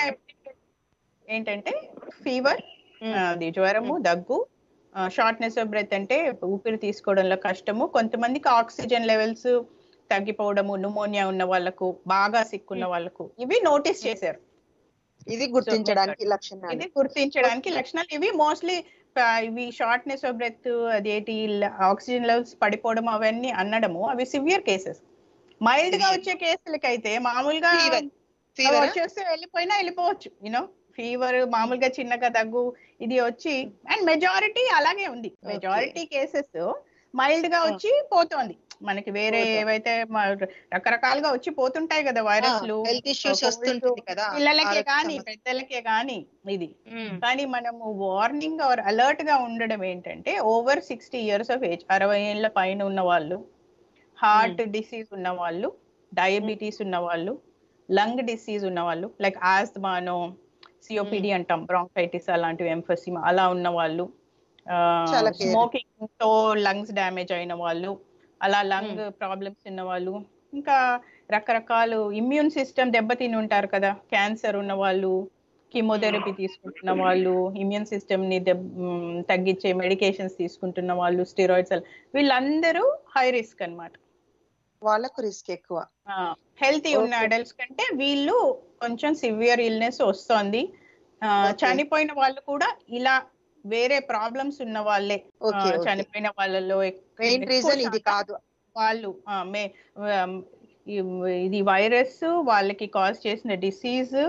S2: ఏంటంటే ఫీవర్ అది జ్వరము దగ్గు షార్ట్నెస్ ఆఫ్ బ్రెత్ అంటే ఊపిరి తీసుకోవడంలో కష్టము కొంతమందికి ఆక్సిజన్ లెవెల్స్ తగ్గిపోవడము న్యూమోనియా ఉన్న వాళ్ళకు బాగా సిక్ ఉన్న వాళ్ళకు ఇవి నోటీస్ చేశారు
S1: ఇది గుర్తించడానికి లక్షణాలు
S2: ఇది గుర్తించడానికి లక్షణాలు ఇవి మోస్ట్లీ ఇవి షార్ట్నెస్ ఆఫ్ బ్రెత్ అదేంటి ఆక్సిజన్ లెవెల్స్ పడిపోవడం అవన్నీ అనడము అవి సివియర్ కేసెస్ మైల్డ్ గా వచ్చే కేసులకైతే మామూలుగా
S1: Fever.
S2: అవి
S1: ఫీవర్
S2: వచ్చేస్తే వెళ్ళిపోయినా వెళ్ళిపోవచ్చు యూనో ఫీవర్ మామూలుగా చిన్నగా దగ్గు ఇది వచ్చి అండ్ మెజారిటీ అలాగే ఉంది
S1: Okay.
S2: మెజారిటీ కేసెస్ మైల్డ్ గా వచ్చి పోతోంది మనకి వేరే
S1: పోతోంది.
S2: ఏవైతే మ- రకరకాలుగా వచ్చి పోతుంటాయి కదా వైరస్లు
S1: హెల్త్ ఇష్యూస్
S2: Covid
S1: వస్తుంటుంది కదా
S2: పిల్లలకే
S1: ఆరోగ్య
S2: కానీ
S1: సమస్య.
S2: పెద్దలకే కానీ ఇది
S1: ఉమ్,
S2: కానీ మనము వార్నింగ్ ఆర్ అలర్ట్ గా ఉండడం ఏంటంటే over sixty years of age అరవై ఏళ్ళ పైన ఉన్న వాళ్ళు హార్ట్ డిసీజ్ ఉన్న వాళ్ళు డయాబెటీస్ ఉన్న వాళ్ళు లంగ్ డిసీజ్ ఉన్న వాళ్ళు లైక్ ఆస్తమానో సిఓపిడి అంటాం బ్రాంకైటిస్ అలాంటివి ఎంఫసిమా అలా ఉన్న వాళ్ళు
S1: చాలా care.
S2: స్మోకింగ్ తో లంగ్స్ డ్యామేజ్ అయిన వాళ్ళు అలా లంగ్ ప్రాబ్లమ్స్ ఉన్న వాళ్ళు ఇంకా రకరకాలు ఇమ్యూన్ సిస్టమ్ దెబ్బతిని ఉంటారు కదా క్యాన్సర్ ఉన్న వాళ్ళు కీమోథెరపీ తీసుకుంటున్న వాళ్ళు ఇమ్యూన్ సిస్టమ్ ని దెబ్- మ్, తగ్గించే మెడికేషన్స్ తీసుకుంటున్న వాళ్ళు స్టిరాయిడ్స్ వీళ్ళందరూ హై రిస్క్ అన్నమాట
S1: వాళ్ళకు రిస్క్ ఎక్కువ
S2: హెల్తీ ఉన్న
S1: Okay.
S2: అడల్ట్స్ కంటే వీళ్ళు కొంచెం సివియర్ ఇల్నెస్ వస్తోంది ఆ,
S1: Okay.
S2: చనిపోయిన వాళ్ళు కూడా ఇలా వేరే ప్రాబ్లమ్స్ ఉన్న వాళ్ళే ఆ,
S1: ఓకే
S2: చనిపోయిన వాళ్ళలో ఎక్-
S1: మెయిన్
S2: ఎక్కువ
S1: రీజన్ ఇది
S2: శాతం
S1: కాదు
S2: వాళ్ళు ఆ, మే- ఆమ్, ఈ- ఇది వైరస్ వాళ్ళకి కాజ్ చేసిన డిసీజ్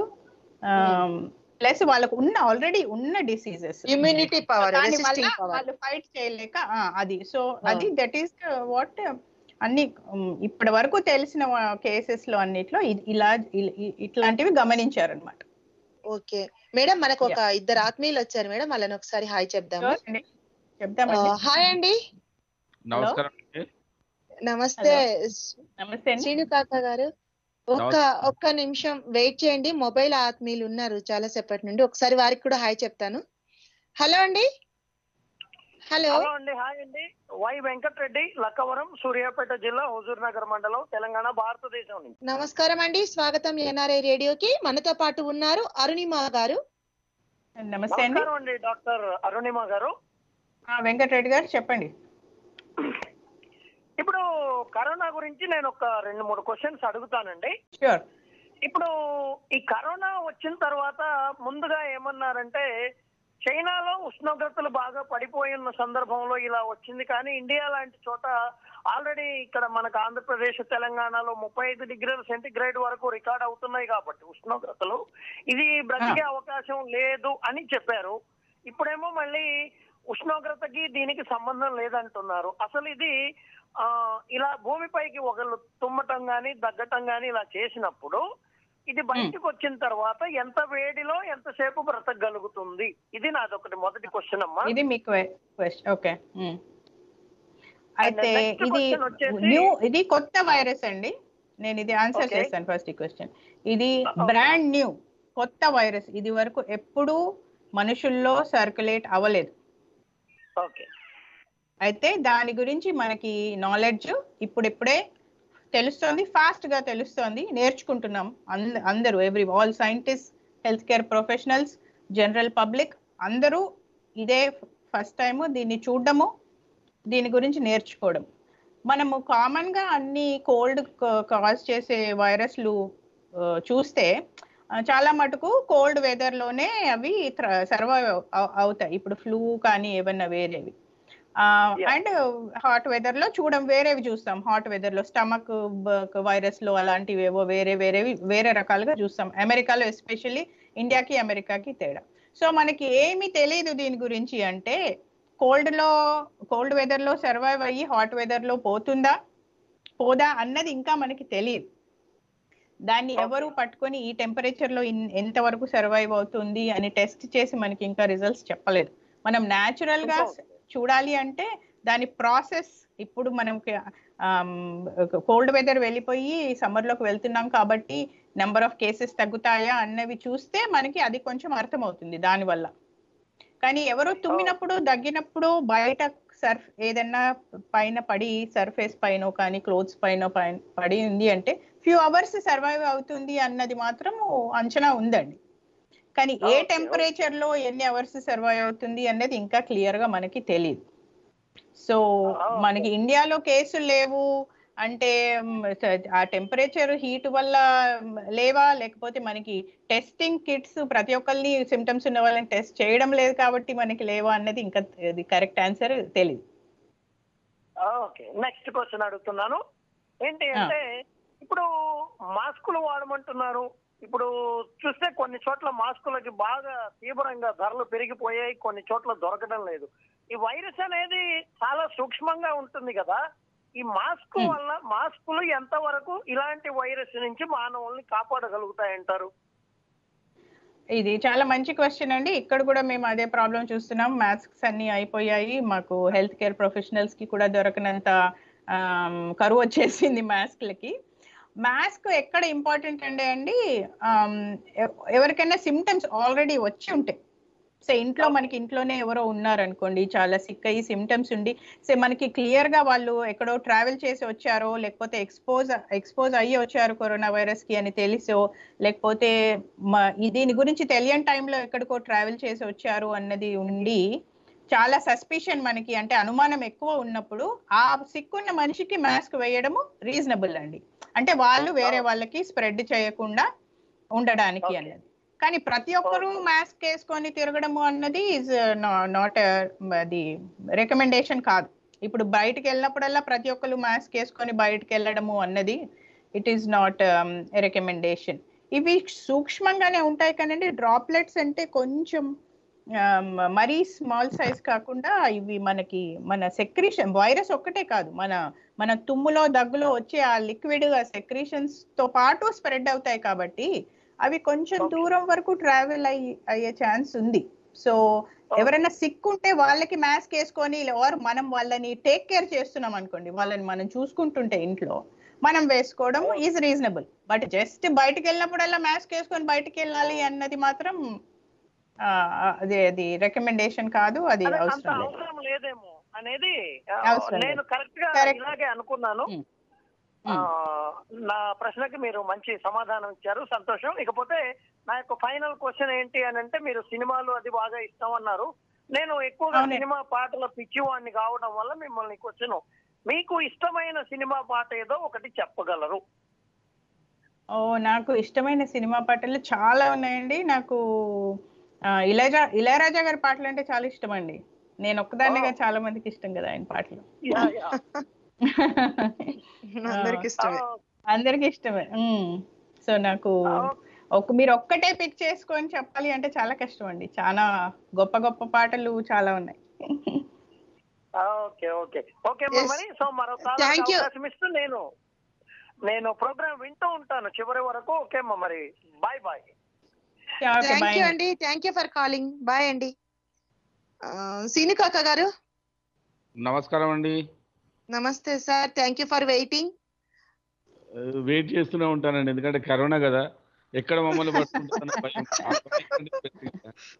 S2: ప్లస్ వాళ్ళకు ఉన్న ఆల్రెడీ ఉన్న డిసీజెస్
S1: ఇమ్యూనిటీ పవర్
S2: దాని వల్ల
S1: రెసిస్టింగ్ పవర్
S2: వాళ్ళు ఫైట్ చేయలేక ఆ, అది సో అది దట్ ఈస్ వాట్ అన్ని ఉమ్, ఇప్పటి వరకు తెలిసిన కేసెస్ లో అన్నిట్లో ఇది ఇలా ఇ- ఇ- ఇట్లాంటివి గమనించారనమాట
S1: ఓకే మేడం మనకు ఒక ఇద్దరు ఆత్మీయులు వచ్చారు మేడం వాళ్ళని ఒకసారి హాయ్ చెప్దాము
S2: చెప్దామండి
S1: హాయ్ అండి
S3: నమస్కారం అండి
S1: నమస్తే
S2: నమస్తే అండి
S1: శ్రీను కాక గారు ఒక్క
S3: నమస్తే.
S1: ఒక్క నిమిషం వెయిట్ చేయండి మొబైల్ ఆత్మీయులు ఉన్నారు చాలా సేపటి నుండి ఒకసారి వారికి కూడా హాయ్ చెప్తాను హలో అండి హలో
S4: హలో అండి హాయ్ అండి వై వెంకటరెడ్డి లక్కవరం సూర్యాపేట జిల్లా హుజూర్ నగర్ మండలం తెలంగాణ భారతదేశం నుంచి
S1: నమస్కారం అండి స్వాగతం ఎన్ఆర్ఐ రేడియోకి మనతో పాటు ఉన్నారు అరుణిమ గారు
S2: నమస్తే అండి
S4: నమస్కారం అండి డాక్టర్ అరుణిమ గారు
S2: ఆ, వెంకటరెడ్డి గారు చెప్పండి
S4: ఇప్పుడు కరోనా గురించి నేను ఒక రెండు మూడు క్వశ్చన్స్ అడుగుతానండి
S2: ష్యూర్
S4: ఇప్పుడు ఈ కరోనా వచ్చిన తర్వాత ముందుగా ఏమన్నారంటే చైనాలో ఉష్ణోగ్రతలు బాగా పడిపోయిన సందర్భంలో ఇలా వచ్చింది కానీ ఇండియా లాంటి చోట ఆల్రెడీ ఇక్కడ మనకు ఆంధ్రప్రదేశ్ తెలంగాణలో ముప్పై ఐదు డిగ్రీల సెంటిగ్రేడ్ వరకు రికార్డ్ అవుతున్నాయి కాబట్టి ఉష్ణోగ్రతలు ఇది బ్రతికే అవకాశం లేదు అని చెప్పారు ఇప్పుడేమో మళ్ళీ ఉష్ణోగ్రతకి దీనికి సంబంధం లేదంటున్నారు అసలు ఇది ఆ ఇలా భూమిపైకి ఒకళ్ళు తుమ్మటం గాని దగ్గటం గాని ఇలా చేసినప్పుడు ఇది బయటకు వచ్చిన తర్వాత ఎంత వేడిలో ఎంతసేపు బ్రతకగలుగుతుంది ఇది నాదొకటి మొదటి క్వశ్చన్ అమ్మా
S2: ఇది మీ క్వశ్చన్ ఓకే అయితే
S4: next
S2: ఇది
S4: question వచ్చేసి-
S2: న్యూ ఇది కొత్త వైరస్ అండి నేను ఇది ఆన్సర్
S4: Okay.
S2: చేస్తాను ఫస్ట్ క్వశ్చన్ ఇది
S4: Okay.
S2: బ్రాండ్ న్యూ కొత్త వైరస్ ఇది వరకు ఎప్పుడూ మనుషుల్లో సర్క్యులేట్ అవ్వలేదు
S4: ఓకే
S2: అయితే దాని గురించి మనకి నాలెడ్జ్ ఇప్పుడిప్పుడే తెలుస్తోంది ఫాస్ట్ గా తెలుస్తోంది నేర్చుకుంటున్నాం అంద- అందరూ every all scientist health care professionals general public అందరూ ఇదే ఫస్ట్ టైం దీన్ని చూడడము దీని గురించి నేర్చుకోవడం మనము కామన్ గా అన్ని కోల్డ్ కాజ్ చేసే వైరస్లు ఆ, చూస్తే ఆ, చాలా మటుకు కోల్డ్ వెదర్ లోనే అవి సర్వైవ్ అవుతాయి ఇప్పుడు ఫ్లూ కానీ ఏమన్నా వేరేవి
S4: Yeah.
S2: అండ్ హాట్ వెదర్ లో చూడం వేరేవి చూస్తాం హాట్ వెదర్ లో స్టమక్ వైరస్ లో అలాంటివి ఏవో వేరే వేరేవి వేరే రకాలుగా చూస్తాం అమెరికాలో ఎస్పెషల్లీ ఇండియాకి అమెరికాకి తేడా సో మనకి ఏమీ తెలియదు దీని గురించి అంటే కోల్డ్ లో కోల్డ్ వెదర్ లో సర్వైవ్ అయ్యి హాట్ వెదర్ లో పోతుందా పోదా అన్నది ఇంకా మనకి తెలియదు దాన్ని
S4: Okay.
S2: ఎవరు పట్టుకొని ఈ టెంపరేచర్ లో ఇన్- ఎంతవరకు సర్వైవ్ అవుతుంది అని టెస్ట్ చేసి మనకి ఇంకా రిజల్ట్స్ చెప్పలేదు మనం న్యాచురల్ గా
S4: Okay.
S2: చూడాలి అంటే దాని ప్రాసెస్ ఇప్పుడు మనం కోల్డ్ వెదర్ వెళ్ళిపోయి సమ్మర్ లోకి వెళ్తున్నాం కాబట్టి నెంబర్ ఆఫ్ కేసెస్ తగ్గుతాయా అన్నవి చూస్తే మనకి అది కొంచెం అర్థమవుతుంది దానివల్ల కానీ ఎవరు తుమ్మినప్పుడు దగ్గినప్పుడు బయట సర్ఫ్ ఏదన్నా పైన పడి సర్ఫేస్ పైన కానీ క్లోత్స్ పైన పైన పడి ఉంది అంటే ఫ్యూ అవర్స్ సర్వైవ్ అవుతుంది అన్నది మాత్రం అంచనా ఉందండి కానీ ఏ
S4: Okay, okay.
S2: టెంపరేచర్ లో ఎన్ని అవర్స్ సర్వైవ్ అవుతుంది అన్నది ఇంకా క్లియర్ గా మనకి తెలియదు సో
S4: Okay.
S2: మనకి ఇండియాలో కేసులు లేవు అంటే మ్, స- ఆ టెంపరేచర్ హీట్ వల్ల మ్, లేవా లేకపోతే మనకి టెస్టింగ్ కిట్స్ ప్రతి ఒక్కరిని సిమ్టమ్స్ ఉన్న వాళ్ళని టెస్ట్ చేయడం లేదు కాబట్టి మనకి లేవా అన్నది ఇంకా అది కరెక్ట్ ఆన్సర్ తెలియదు
S4: ఓకే నెక్స్ట్ క్వశ్చన్ అడుగుతున్నాను ఏంటి అంటే ఇప్పుడు మాస్కులు వాడమంటున్నారు ఇప్పుడు చూస్తే కొన్ని చోట్ల మాస్కులకి బాగా తీవ్రంగా ధరలు పెరిగిపోయాయి కొన్ని చోట్ల దొరకడం లేదు ఈ వైరస్ అనేది చాలా సూక్ష్మంగా ఉంటుంది కదా ఈ మాస్క్
S2: Hmm.
S4: వల్ల మాస్కులు ఎంత వరకు ఇలాంటి వైరస్ నుంచి మానవుల్ని కాపాడగలుగుతాయంటారు
S2: ఇది చాలా మంచి క్వశ్చన్ అండి ఇక్కడ కూడా మేము అదే ప్రాబ్లం చూస్తున్నాం మాస్క్స్ అన్ని అయిపోయాయి మాకు హెల్త్ కేర్ ప్రొఫెషనల్స్ కి కూడా దొరకనంత ఆమ్, కరువు వచ్చేసింది మాస్క్లకి మాస్క్ ఎక్కడ ఇంపార్టెంట్ అంటే అండి ఆమ్, ఎవ- ఎవరికైనా సిమ్టమ్స్ ఆల్రెడీ వచ్చి ఉంటాయి సో ఇంట్లో మనకి ఇంట్లోనే ఎవరో ఉన్నారనుకోండి చాలా సిక్ అయ్యి సిమ్టమ్స్ ఉండి సో మనకి క్లియర్ గా వాళ్ళు ఎక్కడో ట్రావెల్ చేసి వచ్చారో లేకపోతే ఎక్స్పోజ్ ఎక్స్పోజ్ అయ్యి వచ్చారు కరోనా వైరస్ కి అని తెలిసో లేకపోతే మ- ఈ దీని గురించి తెలియని టైంలో ఎక్కడికో ట్రావెల్ చేసి వచ్చారు అన్నది ఉండి చాలా సస్పిషన్ మనకి అంటే అనుమానం ఎక్కువ ఉన్నప్పుడు ఆ సిక్కున్న మనిషికి మాస్క్ వేయడము రీజనబుల్ అండి అంటే వాళ్ళు వేరే వాళ్ళకి స్ప్రెడ్ చేయకుండా ఉండడానికి
S4: Okay.
S2: అన్నది కానీ ప్రతి ఒక్కరూ మాస్క్ వేసుకొని తిరగడము అన్నది ఇస్ నాట్ అది రికమెండేషన్ కాదు ఇప్పుడు బయటికి వెళ్ళినప్పుడల్లా ప్రతి ఒక్కరు మాస్క్ వేసుకొని బయటికి వెళ్ళడము అన్నది ఇట్ ఈస్ నాట్ రికమెండేషన్ ఇవి సూక్ష్మంగానే ఉంటాయి కానండి డ్రాప్లెట్స్ అంటే కొంచెం um, మరీ స్మాల్ సైజ్ కాకుండా ఇవి మనకి మన సెక్రీషన్ వైరస్ ఒక్కటే కాదు మన మన తుమ్ములో దగ్గులో వచ్చే ఆ లిక్విడ్ ఆ సెక్రీషన్స్ తో పాటు స్ప్రెడ్ అవుతాయి కాబట్టి అవి కొంచెం
S4: Okay.
S2: దూరం వరకు ట్రావెల్ అయ్యి అయ్యే ఛాన్స్ ఉంది సో ఎవరైనా సిక్ ఉంటే వాళ్ళకి మాస్క్ వేసుకొని ఆర్ మనం వాళ్ళని టేక్ కేర్ చేస్తున్నాం అనుకోండి వాళ్ళని మనం చూసుకుంటుంటే ఇంట్లో మనం వేసుకోవడం ఈజ్ రీజనబుల్ బట్ జస్ట్ బయటకు వెళ్ళినప్పుడల్లా మాస్క్ వేసుకొని బయటకు వెళ్ళాలి అన్నది మాత్రం ఆ, అది అది రికమెండేషన్ కాదు అది
S4: అదే అంత
S2: అవసరం లేదు
S4: అవసరం లేదేమో అనేది ఆ,
S2: అవసరం
S4: నేను కరెక్ట్ గా
S2: Correct.
S4: ఇలాగే అనుకున్నాను
S2: Hmm.
S4: ఆ, నా ప్రశ్నకి మీరు మంచి సమాధానం ఇచ్చారు సంతోషం ఇకపోతే నా యొక్క ఫైనల్ క్వశ్చన్ ఏంటి అని అంటే మీరు సినిమాలు అది బాగా ఇష్టం అన్నారు నేను ఎక్కువగా
S2: అవునే.
S4: సినిమా పాటల పిచ్చివాడిని కావడం వల్ల మిమ్మల్ని క్వశ్చన్ మీకు ఇష్టమైన సినిమా పాట ఏదో ఒకటి చెప్పగలరు
S2: ఓ నాకు ఇష్టమైన సినిమా పాటలు చాలా ఉన్నాయండి నాకు ఆ, ఇళయరాజా ఇళయరాజా గారి పాటలు అంటే చాలా ఇష్టం అండి నేను ఒక్కదాన్నిగా
S4: Oh.
S2: చాలా మందికి ఇష్టం కదా ఆయన పాటలు
S4: యా, యా.
S1: అందరికి ఇష్టమే
S4: ఆ,
S2: అందరికి ఇష్టమే సో నాకు
S4: ఆ,
S2: ఒక మీరు ఒక్కటే పిక్ చేసుకొని చెప్పాలి అంటే చాలా కష్టం అండి చాలా గొప్ప గొప్ప పాటలు చాలా ఉన్నాయి
S4: ఆ, ఓకే ఓకే ఓకే
S1: Yes.
S4: మరి సో మరో
S1: Thank you.
S4: అవకాశం ఇస్తూ నేను నేను ప్రోగ్రామ్ వింటూ ఉంటాను చివరి వరకు ఓకే అమ్మా మరి bye bye
S2: okay
S1: thank
S2: bye
S1: you అండి thank you for calling bye అండి ఆ, సీను కాక గారు
S3: నమస్కారం అండి
S1: నమస్తే sir thank you for waiting
S3: wait చేస్తూనే ఉంటానండి ఎందుకంటే కరోనా కదా ఎక్కడ మమ్మల్ని పట్టుకుంటుందన్న భయం. ఆ భయం అనేది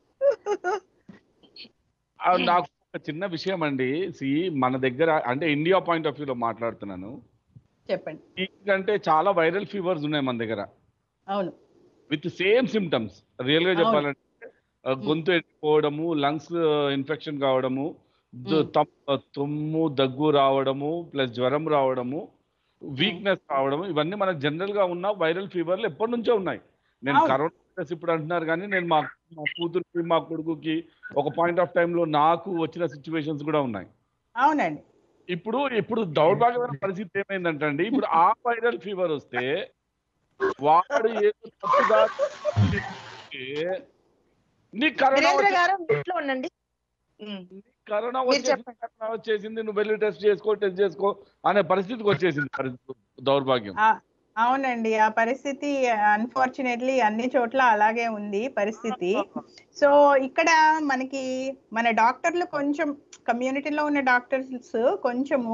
S3: ఆ, నాకు ఒక చిన్న విషయం అండి సి మన దగ్గర అంటే ఇండియా పాయింట్ ఆఫ్ వ్యూలో మాట్లాడుతున్నాను
S2: చెప్పండి
S3: ఎందుకంటే చాలా వైరల్ ఫీవర్స్ ఉన్నాయి మన దగ్గర
S2: అవును
S3: విత్ సేమ్ సిమ్టమ్స్ రియల్ గా
S2: అవును.
S3: చెప్పాలంటే ఆ, గొంతు ఎండిపోవడము లంగ్స్ ఇన్ఫెక్షన్ కావడము దు-
S2: మ్మ్.
S3: తమ్- తుమ్ము దగ్గు రావడము ప్లస్ జ్వరం రావడము వీక్నెస్ రావడము ఇవన్నీ మనకు జనరల్ గా ఉన్న వైరల్ ఫీవర్లు ఎప్పటి నుంచో ఉన్నాయి నేను
S2: అవును.
S3: కరోనా వైరస్ ఇప్పుడు అంటున్నారు కానీ నేను మా మా కూతురికి మా కొడుకుకి ఒక పాయింట్ ఆఫ్ టైంలో నాకు వచ్చిన సిచ్యువేషన్స్ కూడా ఉన్నాయి
S2: అవునండి
S3: ఇప్పుడు ఇప్పుడు దౌర్భాగ్యమైన పరిస్థితి ఏమైందంటే అండి ఇప్పుడు ఆ వైరల్ ఫీవర్ వస్తే వాడు ఏదో తప్పుగా చేస్తే నీకు కరోనా
S1: వీరేంద్ర
S3: వచ్చే-
S1: గారు ఇంట్లో ఉండండి ఉమ్.
S3: కరోనా
S1: మీరు
S3: వచ్చేసింది
S1: చెప్పండి.
S3: కరోనా వచ్చేసింది నువ్వు వెళ్ళి టెస్ట్ చేసుకో టెస్ట్ చేసుకో అనే పరిస్థితికి వచ్చేసింది పరిస్థితి దౌర్భాగ్యం
S2: ఆ, అవునండి ఆ పరిస్థితి అన్ఫార్చునేట్లీ అన్ని చోట్ల అలాగే ఉంది పరిస్థితి సో ఇక్కడ మనకి మన డాక్టర్లు కొంచెం కమ్యూనిటీలో ఉన్న డాక్టర్స్ కొంచెము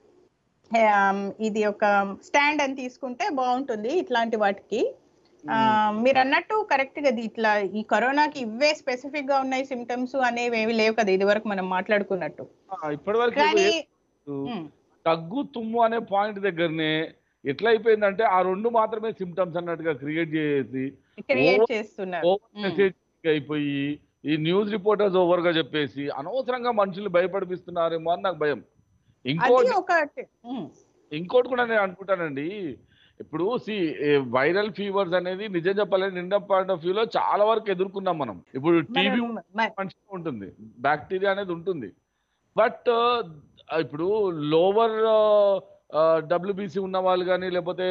S2: ఆమ్, ఇది ఒక స్టాండ్ అని తీసుకుంటే బాగుంటుంది ఇట్లాంటి వాటికి ఆ, మీరు అన్నట్టు కరెక్ట్ గా ఇది ఇట్లా ఈ కరోనాకి ఇవే స్పెసిఫిక్ గా ఉన్నాయి సిమ్టమ్స్ అనేవి ఏవి లేవు కదా ఇది వరకు మనం మాట్లాడుకున్నట్టు
S3: ఇప్పటి వరకు
S2: కానీ ఉమ్,
S3: దగ్గు తుమ్ము అనే పాయింట్ దగ్గరనే ఎట్లా అయిపోయిందంటే ఆ రెండు మాత్రమే సిమ్టమ్స్ అన్నట్టుగా క్రియేట్ చేసి
S2: క్రియేట్
S3: Over-
S2: చేస్తున్నారు
S3: ఓవర్
S2: ఉమ్.
S3: మెసేజ్ అయిపోయి ఈ న్యూస్ రిపోర్టర్స్ ఓవర్ గా చెప్పేసి అనవసరంగా మనుషులు భయపడిపిస్తున్నారేమో అని నాకు భయం
S2: అది
S3: ఇంకోటి
S2: ఒకటి ఉమ్,
S3: ఇంకోటి కూడా నేను అనుకుంటానండి ఇప్పుడు సి వైరల్ ఫీవర్స్ అనేది నిజం చెప్పాలంటే నిండా పాయింట్ ఆఫ్ వ్యూలో చాలా వరకు ఎదుర్కొన్నాం మనం ఇప్పుడు టీబీ
S2: మనం- మ-
S3: మంచిగా ఉంటుంది బ్యాక్టీరియా అనేది ఉంటుంది బట్ ఇప్పుడు లోవర్ డబ్ల్యూబీసీ ఉన్న వాళ్ళు కానీ లేకపోతే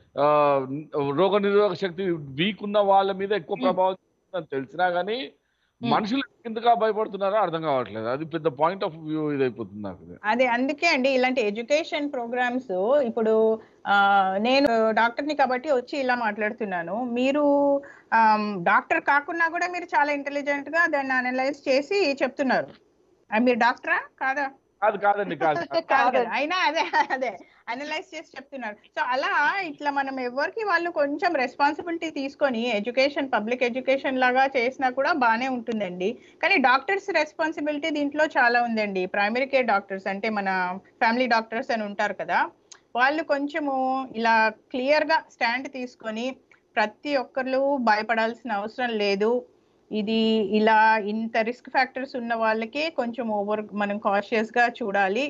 S3: రోగ నిరోధక శక్తి వీక్ ఉన్న వాళ్ళ మీద ఎక్కువ
S2: Hmm.
S3: ప్రభావం చూపుతుందని తెలిసినా కానీ
S2: Hmm.
S3: మనుషులు ఎందుకు భయపడుతున్నారో అర్థం కావట్లేదు అది పెద్ద పాయింట్ ఆఫ్ వ్యూ ఇది అయిపోతుంది నాకు ఇది.
S2: అదే అందుకే అండి ఇలాంటి ఎడ్యుకేషన్ ప్రోగ్రామ్స్ ఇప్పుడు ఆ, నేను డాక్టర్ని కాబట్టి వచ్చి ఇలా మాట్లాడుతున్నాను మీరు డాక్టర్ కాకున్నా కూడా మీరు చాలా ఇంటెలిజెంట్ గా దాన్ని అనలైజ్ చేసి చెప్తున్నారు ఆ, మీరు డాక్టరా కాదా
S3: కాదు కాదండి కాదు కాదు.
S2: కాదు కదా అయినా అదే అదే అనలైజ్ చేసి చెప్తున్నారు సో అలా ఇట్లా మనం ఎవరికి వాళ్ళు కొంచెం రెస్పాన్సిబిలిటీ తీసుకొని ఎడ్యుకేషన్ పబ్లిక్ ఎడ్యుకేషన్ లాగా చేసినా కూడా బాగానే ఉంటుందండి కానీ డాక్టర్స్ రెస్పాన్సిబిలిటీ దీంట్లో చాలా ఉందండి ప్రైమరీ కేర్ డాక్టర్స్ అంటే మన ఫ్యామిలీ డాక్టర్స్ అని ఉంటారు కదా వాళ్ళు కొంచెము ఇలా క్లియర్ గా స్టాండ్ తీసుకొని ప్రతి ఒక్కరు భయపడాల్సిన అవసరం లేదు ఇది ఇలా ఇంత రిస్క్ ఫ్యాక్టర్స్ ఉన్న వాళ్ళకి కొంచెం ఓవర్ మనం కాషియస్ గా చూడాలి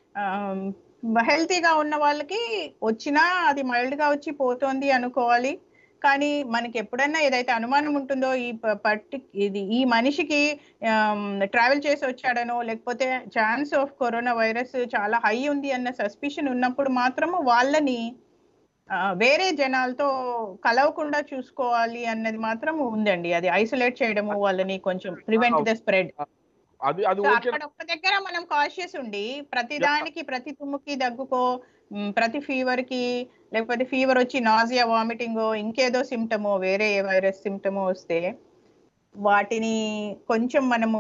S2: హెల్తీగా ఉన్న వాళ్ళకి వచ్చినా అది మైల్డ్ గా వచ్చి పోతోంది అనుకోవాలి కానీ మనకి ఎప్పుడైనా ఏదైతే అనుమానం ఉంటుందో ఈ ప- పర్టి ఇది ఈ మనిషికి ట్రావెల్ చేసి వచ్చాడనో లేకపోతే ఛాన్స్ ఆఫ్ కరోనా వైరస్ చాలా హై ఉంది అన్న సస్పిషన్ ఉన్నప్పుడు మాత్రము వాళ్ళని ఆ, వేరే జనాలతో కలవకుండా చూసుకోవాలి అన్నది మాత్రం ఉందండి అది ఐసోలేట్ చేయడము వాళ్ళని కొంచెం ప్రివెంట్ ద స్ప్రెడ్
S3: అది అది
S2: సో
S3: ఓకే
S2: అక్కడ ఒక్క దగ్గర మనం కాషియస్ ఉండి ప్రతి దానికి ప్రతి తుమ్ముకి దగ్గుకో మ్, ప్రతి ఫీవర్ కి లేకపోతే ఫీవర్ వచ్చి నాజియా వామిటింగ్ ఇంకేదో సిమ్టమో వేరే ఏ వైరస్ సిమ్టమో వస్తే వాటిని కొంచెం మనము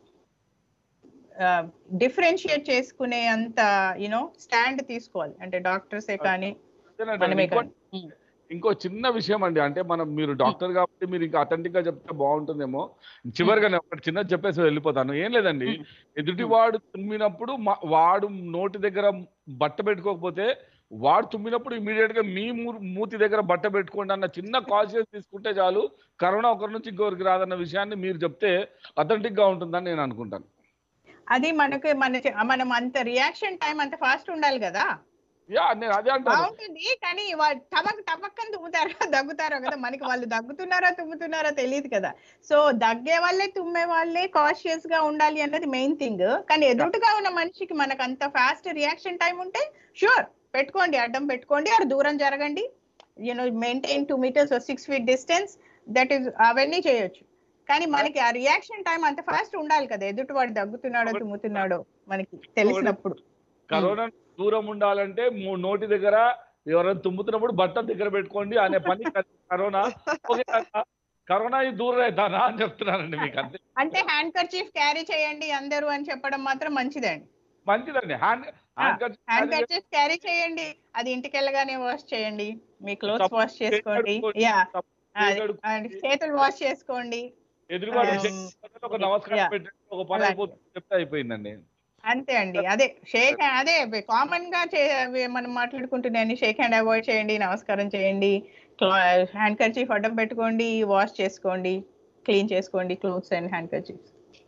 S2: డిఫరెన్షియేట్ చేసుకునే అంత యూనో స్టాండ్ తీసుకోవాలి అంటే డాక్టర్సే కానీ
S3: అదేనండి.
S2: మనమే
S3: ఇంకో-
S2: కానీ ఉమ్,
S3: ఇంకో చిన్న విషయం అండి అంటే మనం మీరు డాక్టర్ కాబట్టి మీరు ఇంకా అథెంటిక్ గా చెప్తే బాగుంటుందేమో చివరిగా నేను ఒకటి చిన్నది చెప్పేసి వెళ్ళిపోతాను ఏం లేదండి
S2: ఉమ్.
S3: ఎదుటి వాడు తుమ్మినప్పుడు మ- వాడు నోటి దగ్గర బట్ట పెట్టుకోకపోతే వాడు తుమ్మినప్పుడు ఇమీడియట్ గా మీ మూ- మూతి దగ్గర బట్ట పెట్టుకోండి అన్న చిన్న కాన్షియస్ తీసుకుంటే చాలు కరోనా ఒకరి నుంచి ఇంకొకరికి రాదన్న విషయాన్ని మీరు చెప్తే అథెంటిక్ గా ఉంటుందని నేను అనుకుంటాను
S2: అది మనకి మన మనం అంత రియాక్షన్ టైం అంత ఫాస్ట్ ఉండాలి కదా
S3: యా నేను అదే అంటాను
S2: బాగుంటుంది కానీ వాళ్ళు టమక్ టమక్కని తుమ్ముతారో దగ్గుతారో కదా మనకి వాళ్ళు దగ్గుతున్నారో తుమ్ముతున్నారో తెలియదు కదా సో దగ్గే వాళ్ళే తుమ్మే వాళ్ళే కాషియస్ గా ఉండాలి అన్నది మెయిన్ థింగ్ కానీ ఎదుటిగా ఉన్న మనిషికి మనకు అంత ఫాస్ట్ రియాక్షన్ టైం ఉంటే షూర్ పెట్టుకోండి అడ్డం పెట్టుకోండి అది దూరం జరగండి you know maintain two meters six feet distance that is అవన్నీ చేయొచ్చు కానీ మనకి ఆ రియాక్షన్ టైం అంత ఫాస్ట్ ఉండాలి కదా ఎదుటి వాడు దగ్గుతున్నాడో తుమ్ముతున్నాడో మనకి తెలిసినప్పుడు
S3: కరోనా దూరం ఉండాలంటే మూ- నోటి దగ్గర ఎవరైనా తుమ్ముతున్నప్పుడు బట్ట దగ్గర పెట్టుకోండి అనే పని క- కరోనా ఓకే కదా? కరోనా ఇది దూరం అవుతానా అని చెప్తున్నానండి మీకు అంతే
S2: అంటే హ్యాండ్ కర్చీఫ్ క్యారీ చేయండి అందరూ అని చెప్పడం మాత్రం మంచిదండి
S3: మంచిదండి hand hand cut
S2: handkerchief carry చేయండి అది ఇంటికి వెళ్ళగానే వాష్ చేయండి మీ క్లోత్స్
S3: తప్ప-
S2: వాష్ చేసుకోండి
S3: కడుక్కోండి.
S2: యా
S3: కడుక్కోండి.
S2: చేతులు వాష్ చేసుకోండి
S3: ఎదురువాడు
S2: Um,
S3: చేతికి ఒక నమస్కారం
S2: yeah.
S3: పెట్టి ఒక పని
S2: అలాగే.
S3: అయిపోతుంది చెప్తే అయిపోయిందండి
S2: అంతే అండి అదే షేక్ అదే కామన్ గా చే- అవి మనం మాట్లాడుకుంటున్నాయని షేక్ హ్యాండ్ అవాయిడ్ చేయండి నమస్కారం చేయండి హ్యాండ్ కర్చీఫ్ అడ్డం పెట్టుకోండి వాష్ చేసుకోండి క్లీన్ చేసుకోండి clothes and handkerchief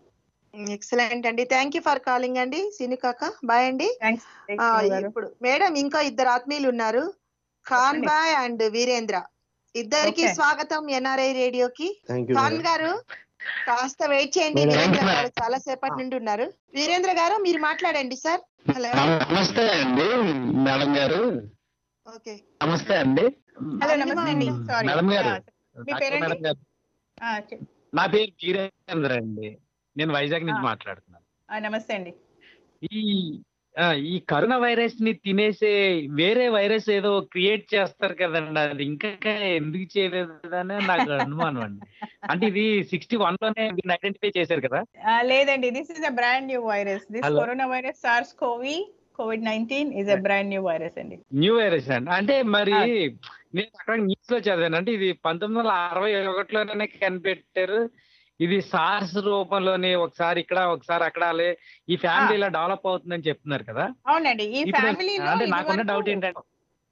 S1: excellent అండి థ్యాంక్ యూ ఫర్ కాలింగ్ అండి సిను కాక బాయ్ అండి
S2: థ్యాంక్స్
S1: ఆ, ఇప్పుడు మేడం ఇంకా ఇద్దరు ఆత్మీయులు ఉన్నారు ఖాన్
S2: చెప్పండి.
S1: బాయ్ అండ్ వీరేంద్ర ఇద్దరికి
S2: Okay.
S1: స్వాగతం ఎన్ఆర్ఐ రేడియోకి
S5: థ్యాంక్ యూ
S1: ఖాన్ గారు కాస్త వెయిట్ చేయండి
S5: మేడం.
S1: వీరేంద్ర గారు చాలా సేపటి నుండి ఉన్నారు వీరేంద్ర గారు మీరు మాట్లాడండి సార్ హలో
S5: నమస్తే అండి మేడం గారు
S1: ఓకే
S5: నమస్తే అండి
S2: హలో నమస్తే అండి
S5: మ్మ్.
S2: సారీ
S5: మేడం గారు
S2: మీ
S5: డాక్టర్
S2: పేరండి?
S5: మేడం గారు నా పేరు వీరేంద్ర అండి నేను వైజాగ్ నుంచి
S2: ఆ.
S5: మాట్లాడుతున్నాను
S2: నమస్తే అండి
S5: ఈ ఆ, ఈ కరోనా వైరస్ ని తినేసే వేరే వైరస్ ఏదో క్రియేట్ చేస్తారు కదండి అది ఇంకా ఎందుకు చేయలేదు అని నాకు అనుమానం అండి అంటే ఇది సిక్స్టీ వన్ లోనే దీన్ని ఐడెంటిఫై చేశారు కదా
S2: ఆ, లేదండి this is a brand new virus this
S5: Hello.
S2: Corona virus SARS కోవి COVID nineteen is a brand new virus అండి
S5: న్యూ వైరస్ అండి అంటే మరి
S2: ఆ.
S5: నేను అక్కడ న్యూస్ లో చదివాను అంటే ఇది పంతొమ్మిది వందల అరవై ఒకటిలోనే కనిపెట్టారు ఇది సార్స్ రూపంలోనే ఒకసారి ఇక్కడ ఒకసారి అక్కడ అలే ఈ ఫ్యామిలీ ఇలా డెవలప్ అవుతుందని చెప్తున్నారు కదా
S2: అవునండి ఈ
S5: ఇప్పుడు
S2: ఫ్యామిలీలో
S5: అంటే నాకున్న డౌట్ ఏంటంటే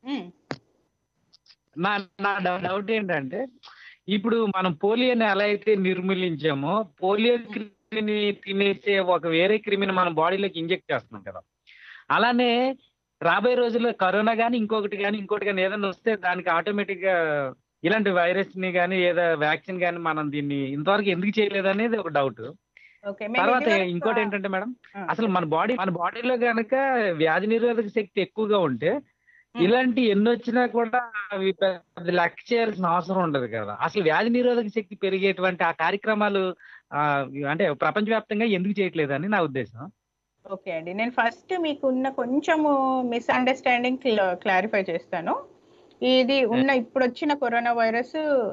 S5: నా నా డౌట్ ఏంటంటే ఇప్పుడు మనం పోలియోని ఎలా అయితే నిర్మూలించామో పోలియో క్రిమిని తినేసే ఒక వేరే క్రిమిని మన బాడీలోకి ఇంజెక్ట్ చేస్తున్నాం కదా అలానే రాబోయే రోజుల్లో కరోనా కానీ ఇంకొకటి కానీ ఇంకోటి కానీ ఏదైనా వస్తే దానికి ఆటోమేటిక్ గా ఇలాంటి వైరస్ ని కానీ ఏదో వ్యాక్సిన్ కానీ మనం దీన్ని ఇంతవరకు ఎందుకు చేయలేదు అనేది ఒక డౌట్
S2: ఓకే
S5: తర్వాత ఇంకోటి ఏంటంటే మేడం అసలు మన బాడీ మన బాడీలో కనుక వ్యాధి నిరోధక శక్తి ఎక్కువగా ఉంటే ఇలాంటి ఎన్ని వచ్చినా కూడా అవి పెద్ద లెక్క చేయాల్సిన అవసరం ఉండదు కదా అసలు వ్యాధి నిరోధక శక్తి పెరిగేటువంటి ఆ కార్యక్రమాలు ఆ, అంటే ప్రపంచవ్యాప్తంగా ఎందుకు చేయట్లేదు అని నా ఉద్దేశం
S2: ఓకే అండి నేను ఫస్ట్ మీకు ఉన్న కొంచెము మిస్అండర్స్టాండింగ్ క్లారిఫై చేస్తాను ఇది ఉన్న ఇప్పుడు వచ్చిన కరోనా వైరస్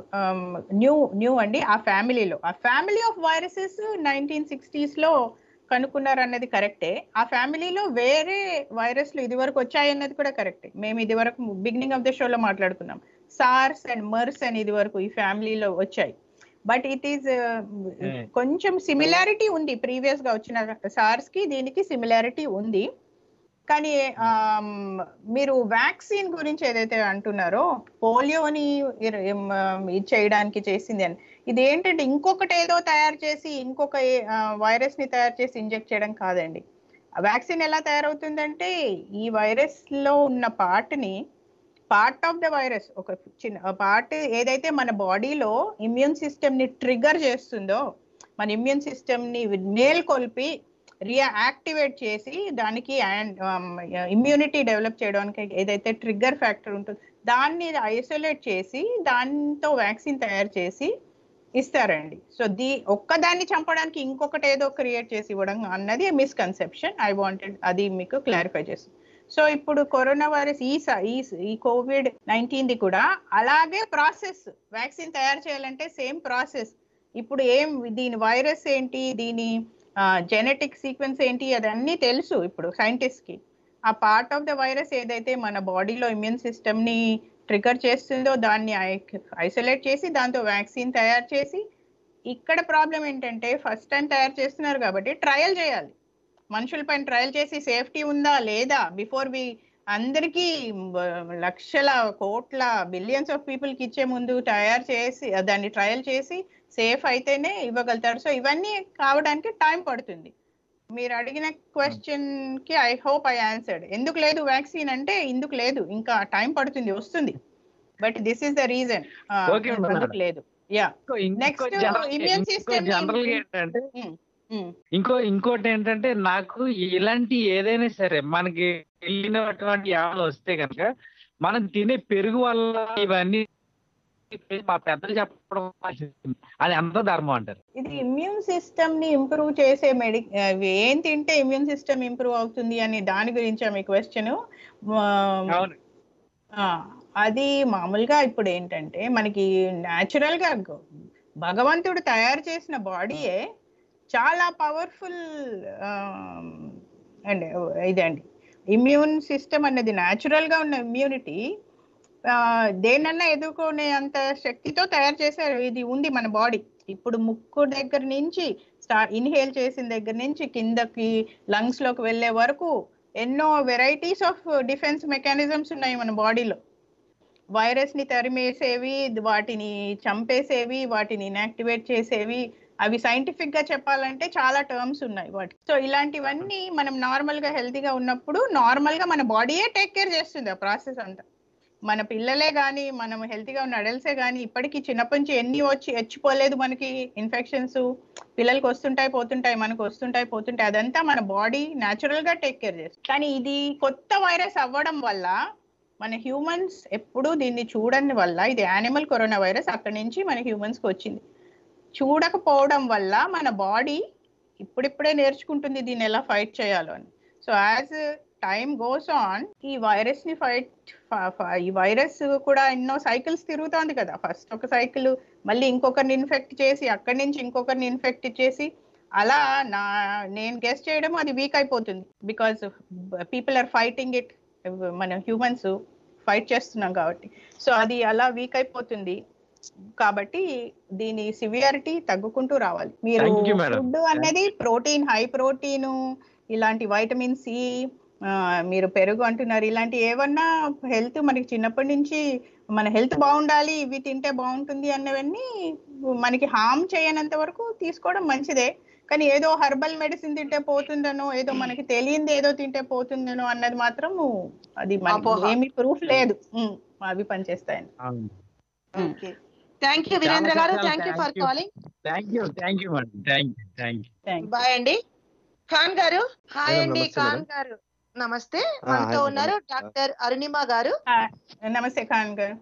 S2: న్యూ న్యూ అండి ఆ ఫ్యామిలీలో ఆ family of viruses nineteen sixties లో కనుక్కున్నారు అన్నది కరెక్టే ఆ ఫ్యామిలీలో వేరే వైరస్లు ఇది వరకు వచ్చాయన్నది కూడా కరెక్టే మేము ఇది వరకు బిగినింగ్ ఆఫ్ ద షోలో మాట్లాడుకున్నాం సార్స్ అండ్ మర్స్ అని ఇది వరకు ఈ ఫ్యామిలీలో వచ్చాయి బట్ ఇట్ ఈస్ కొంచెం సిమిలారిటీ ఉంది ప్రీవియస్ గా వచ్చిన సార్స్ కి దీనికి సిమిలారిటీ ఉంది కానీ ఆమ్, మీరు వ్యాక్సిన్ గురించి ఏదైతే అంటున్నారో పోలియోని ఇర్- ఎం, ఆమ్, ఇది చేయడానికి చేసింది అని ఇది ఏంటంటే ఇంకొకటి ఏదో తయారు చేసి ఇంకొక వైరస్ ని తయారు చేసి ఇంజెక్ట్ చేయడం కాదండి వ్యాక్సిన్ ఎలా తయారవుతుందంటే ఈ వైరస్ లో ఉన్న పార్ట్ ని పార్ట్ ఆఫ్ ద వైరస్ ఒక చిన్న పార్ట్ ఏదైతే మన బాడీలో ఇమ్యూన్ సిస్టమ్ ని ట్రిగర్ చేస్తుందో మన ఇమ్యూన్ సిస్టమ్ ని మేల్కొల్పి రియాక్టివేట్ చేసి దానికి ఇమ్యూనిటీ డెవలప్ చేయడానికి ఏదైతే ట్రిగ్గర్ ఫ్యాక్టర్ ఉంటుందో దాన్ని ఐసోలేట్ చేసి దాంతో వ్యాక్సిన్ తయారు చేసి ఇస్తారండి సో దీ ఒక్కదాన్ని చంపడానికి ఇంకొకటి ఏదో క్రియేట్ చేసి ఇవ్వడం అన్నది మిస్కన్సెప్షన్ ఐ వాంటెడ్ అది మీకు క్లారిఫై చేస్తుంది సో ఇప్పుడు కరోనా వైరస్ ఈ స- ఈ స- ఈ కోవిడ్ నైన్టీన్ ది కూడా అలాగే ప్రాసెస్ వ్యాక్సిన్ తయారు చేయాలంటే సేమ్ ప్రాసెస్ ఇప్పుడు ఏం దీని వైరస్ ఏంటి దీని జెనెటిక్ సీక్వెన్స్ ఏంటి అదన్నీ తెలుసు ఇప్పుడు సైంటిస్ట్ కి ఆ పార్ట్ ఆఫ్ ద వైరస్ ఏదైతే మన బాడీలో ఇమ్యూన్ సిస్టమ్ ని ట్రిగర్ చేస్తుందో దాన్ని ఐసోలేట్ చేసి దాంతో వ్యాక్సిన్ తయారు చేసి ఇక్కడ ప్రాబ్లం ఏంటంటే ఫస్ట్ టైం తయారు చేస్తున్నారు కాబట్టి ట్రయల్ చేయాలి మనుషుల పైన ట్రయల్ చేసి సేఫ్టీ ఉందా లేదా బిఫోర్ వి అందరికీ మ, లక్షల కోట్ల బిలియన్స్ ఆఫ్ పీపుల్ కి ఇచ్చే ముందు తయారు చేసి దాన్ని ట్రయల్ చేసి సేఫ్ అయితేనే ఇవ్వగలుగుతారు సో ఇవన్నీ కావడానికి టైం పడుతుంది మీరు అడిగిన క్వశ్చన్ కి ఐ హోప్ ఐ ఆన్సర్డ్ ఎందుకు లేదు వ్యాక్సిన్ అంటే ఇందుకు లేదు ఇంకా టైం పడుతుంది వస్తుంది but this is the reason
S5: Okay, madam.
S2: ఎందుకు లేదు యా
S5: ఇంకో- ఇంకో
S2: Next,
S5: జనరల్-
S2: immune
S5: ఇంకో
S2: system ని-
S5: జనరల్ గా ఏంటంటే ఇంకో ఇంకోటి ఏంటంటే నాకు ఇలాంటి ఏదైనా సరే మనకి వెళ్ళినటువంటి యావలు వస్తే కనుక మనం తినే పెరుగు వల్ల ఇవన్నీ మా పెద్దలు చెప్పడం అది ఎంత ధర్మం అంటారు
S2: ఇది ఇమ్యూన్ సిస్టమ్ ని ఇంప్రూవ్ చేసే మెడి అవి ఏం తింటే ఇమ్యూన్ సిస్టమ్ ఇంప్రూవ్ అవుతుంది అని దాని గురించా మీ క్వశ్చన్
S5: అవును
S2: అది మామూలుగా ఇప్పుడు ఏంటంటే మనకి న్యాచురల్ గా గ- భగవంతుడు తయారు చేసిన బాడీయే చాలా పవర్ఫుల్ అండి ఇదండి ఇమ్యూన్ సిస్టమ్ అన్నది న్యాచురల్ గా ఉన్న ఇమ్యూనిటీ దేనన్నా ఎదుర్కొనే అంత శక్తితో తయారు చేశారు ఇది ఉంది మన బాడీ ఇప్పుడు ముక్కు దగ్గర నుంచి స్టార్ట్ ఇన్హేల్ చేసిన దగ్గర నుంచి కిందకి లంగ్స్ లోకి వెళ్ళే వరకు ఎన్నో వెరైటీస్ ఆఫ్ డిఫెన్స్ మెకానిజమ్స్ ఉన్నాయి మన బాడీలో వైరస్ ని తరిమేసేవి వాటిని చంపేసేవి వాటిని ఇనాక్టివేట్ చేసేవి అవి సైంటిఫిక్ గా చెప్పాలంటే చాలా టర్మ్స్ ఉన్నాయి వాటి సో ఇలాంటివన్నీ మనం నార్మల్ గా హెల్తీగా ఉన్నప్పుడు నార్మల్ గా మన బాడీయే టేక్ కేర్ చేస్తుంది ఆ ప్రాసెస్ అంతా మన పిల్లలే కానీ మనం హెల్తీగా ఉన్న అడల్ట్సే కానీ ఇప్పటికీ చిన్నప్పటి నుంచి ఎన్ని వచ్చి ఎచ్చిపోలేదు మనకి ఇన్ఫెక్షన్స్ పిల్లలకి వస్తుంటాయి పోతుంటాయి మనకు వస్తుంటాయి పోతుంటాయి అదంతా మన బాడీ న్యాచురల్ గా టేక్ కేర్ చేస్తుంది కానీ ఇది కొత్త వైరస్ అవ్వడం వల్ల మన హ్యూమన్స్ ఎప్పుడూ దీన్ని చూడని వల్ల ఇది యానిమల్ కరోనా వైరస్ అక్కడి నుంచి మన హ్యూమన్స్ కి వచ్చింది చూడకపోవడం వల్ల మన బాడీ ఇప్పుడిప్పుడే నేర్చుకుంటుంది దీన్ని ఎలా ఫైట్ చేయాలో అని so as time goes on ఈ వైరస్ ని ఫైట్ ఈ వైరస్ కూడా ఎన్నో సైకిల్స్ తిరుగుతోంది కదా ఫస్ట్ ఒక సైకిల్ మళ్ళీ ఇంకొకరిని ఇన్ఫెక్ట్ చేసి అక్కడి నుంచి ఇంకొకరిని ఇన్ఫెక్ట్ చేసి అలా నా నేను గెస్ట్ చేయడం అది వీక్ అయిపోతుంది because people are fighting it మన హ్యూమన్స్ ఫైట్ చేస్తున్నాం కాబట్టి సో అది అలా వీక్ అయిపోతుంది కాబట్టి దీని సివియారిటీ తగ్గుకుంటూ రావాలి మీరు
S5: Thank you, madam.
S2: ఫుడ్ అనేది ప్రోటీన్ హై ప్రోటీన్ ఇలాంటి వైటమిన్ సి మీరు పెరుగు అంటున్నారు ఇలాంటి ఏమన్నా హెల్త్ మనకి చిన్నప్పటి నుంచి మన హెల్త్ బాగుండాలి ఇవి తింటే బాగుంటుంది అన్నవన్నీ మనకి హామ్ చేయనంత వరకు తీసుకోవడం మంచిదే కానీ ఏదో హర్బల్ మెడిసిన్ తింటే పోతుందనో ఏదో మనకి తెలియంది ఏదో తింటే పోతుందనో అన్నది మాత్రం అది మనకి
S1: అపోహ.
S2: ఏమి ప్రూఫ్ లేదు ఉమ్, అవి పనిచేస్తాయని
S5: అవును
S1: ఓకే థ్యాంక్ యూ వీరేంద్ర
S5: చాలా
S1: గారు
S5: చాలా
S1: thank you for
S5: thank you.
S1: Calling
S5: thank you thank you madam thank you thank you
S2: thank
S1: bye అండి ఖాన్ గారు హాయ్
S6: మేడం,
S1: అండి
S6: నమస్తే
S1: ఖాన్
S6: మేడం.
S1: గారు నమస్తే
S6: ఆ,
S1: మనతో
S6: హాయ్
S1: ఉన్నారు
S6: మేడం.
S1: డాక్టర్ అరుణిమ గారు
S2: నమస్తే ఖాన్ గారు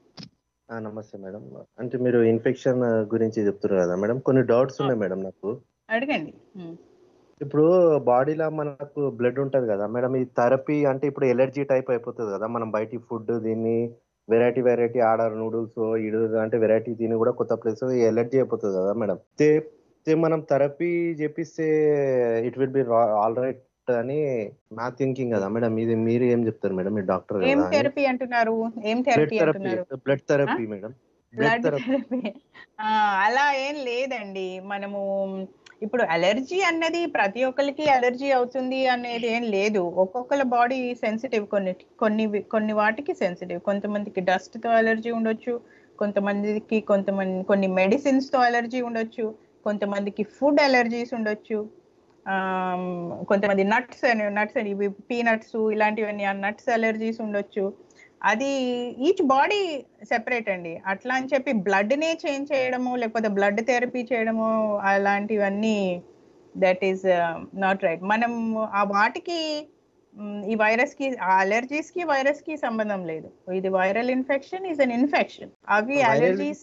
S6: ఆ, నమస్తే మేడం అంటే మీరు ఇన్ఫెక్షన్ గురించి చెప్తున్నారు కదా మేడం కొన్ని డౌట్స్ ఉన్నాయి మేడం నాకు
S2: అడగండి ఉమ్.
S6: ఇప్పుడు బాడీలో మనకు బ్లడ్ ఉంటది కదా మేడం ఈ థెరపీ అంటే ఇప్పుడు ఎలర్జీ టైప్ అయిపోతుంది కదా మనం బయటి ఫుడ్ దీన్ని వెరైటీ వెరైటీ ఆర్డర్ నూడిల్స్ ఇడు అంటే వెరైటీ తిని కూడా కొత్త ప్లేస్ ఎలర్జీ అయిపోతుంది కదా మేడం తే తే మనం థెరపీ చేపిస్తే it will be all right అని నా థింకింగ్ కదా మేడం ఇది మీరు ఏం చెప్తారు మేడం మీరు డాక్టర్
S2: ఏం
S6: కదా
S2: థెరపీ అంటున్నారు ఏం
S6: బ్లడ్
S2: థెరపీ
S6: థెరపీ
S2: అంటున్నారు
S6: blood therapy madam blood
S2: blood
S6: therapy
S2: therapy అలా ఏం లేదండి మనము ఇప్పుడు అలర్జీ అన్నది ప్రతి ఒక్కరికి అలర్జీ అవుతుంది అనేది ఏం లేదు ఒక్కొక్కల బాడీ సెన్సిటివ్ కొన్ని కొన్ని కొన్ని వాటికి సెన్సిటివ్ కొంతమందికి డస్ట్ తో అలర్జీ ఉండొచ్చు కొంతమందికి కొంతమంది కొన్ని మెడిసిన్స్ తో అలర్జీ ఉండొచ్చు కొంతమందికి ఫుడ్ అలర్జీస్ ఉండొచ్చు ఆమ్, కొంతమంది నట్స్ అని నట్స్ అని ఇవి పీనట్స్ ఇలాంటివన్నీ నట్స్ అలర్జీస్ ఉండొచ్చు అది ఈచ్ బాడీ సెపరేట్ అండి అట్లా అని చెప్పి బ్లడ్ నే చేంజ్ చేయడము లేకపోతే బ్లడ్ థెరపీ చేయడము అలాంటివన్నీ దట్ ఈస్ నాట్ రైట్ మనం ఆ వాటికి మ్, ఈ వైరస్ కి అలర్జీస్ కి వైరస్ కి సంబంధం లేదు ఇది viral infection is an infection అవి
S6: Viral
S2: అలర్జీస్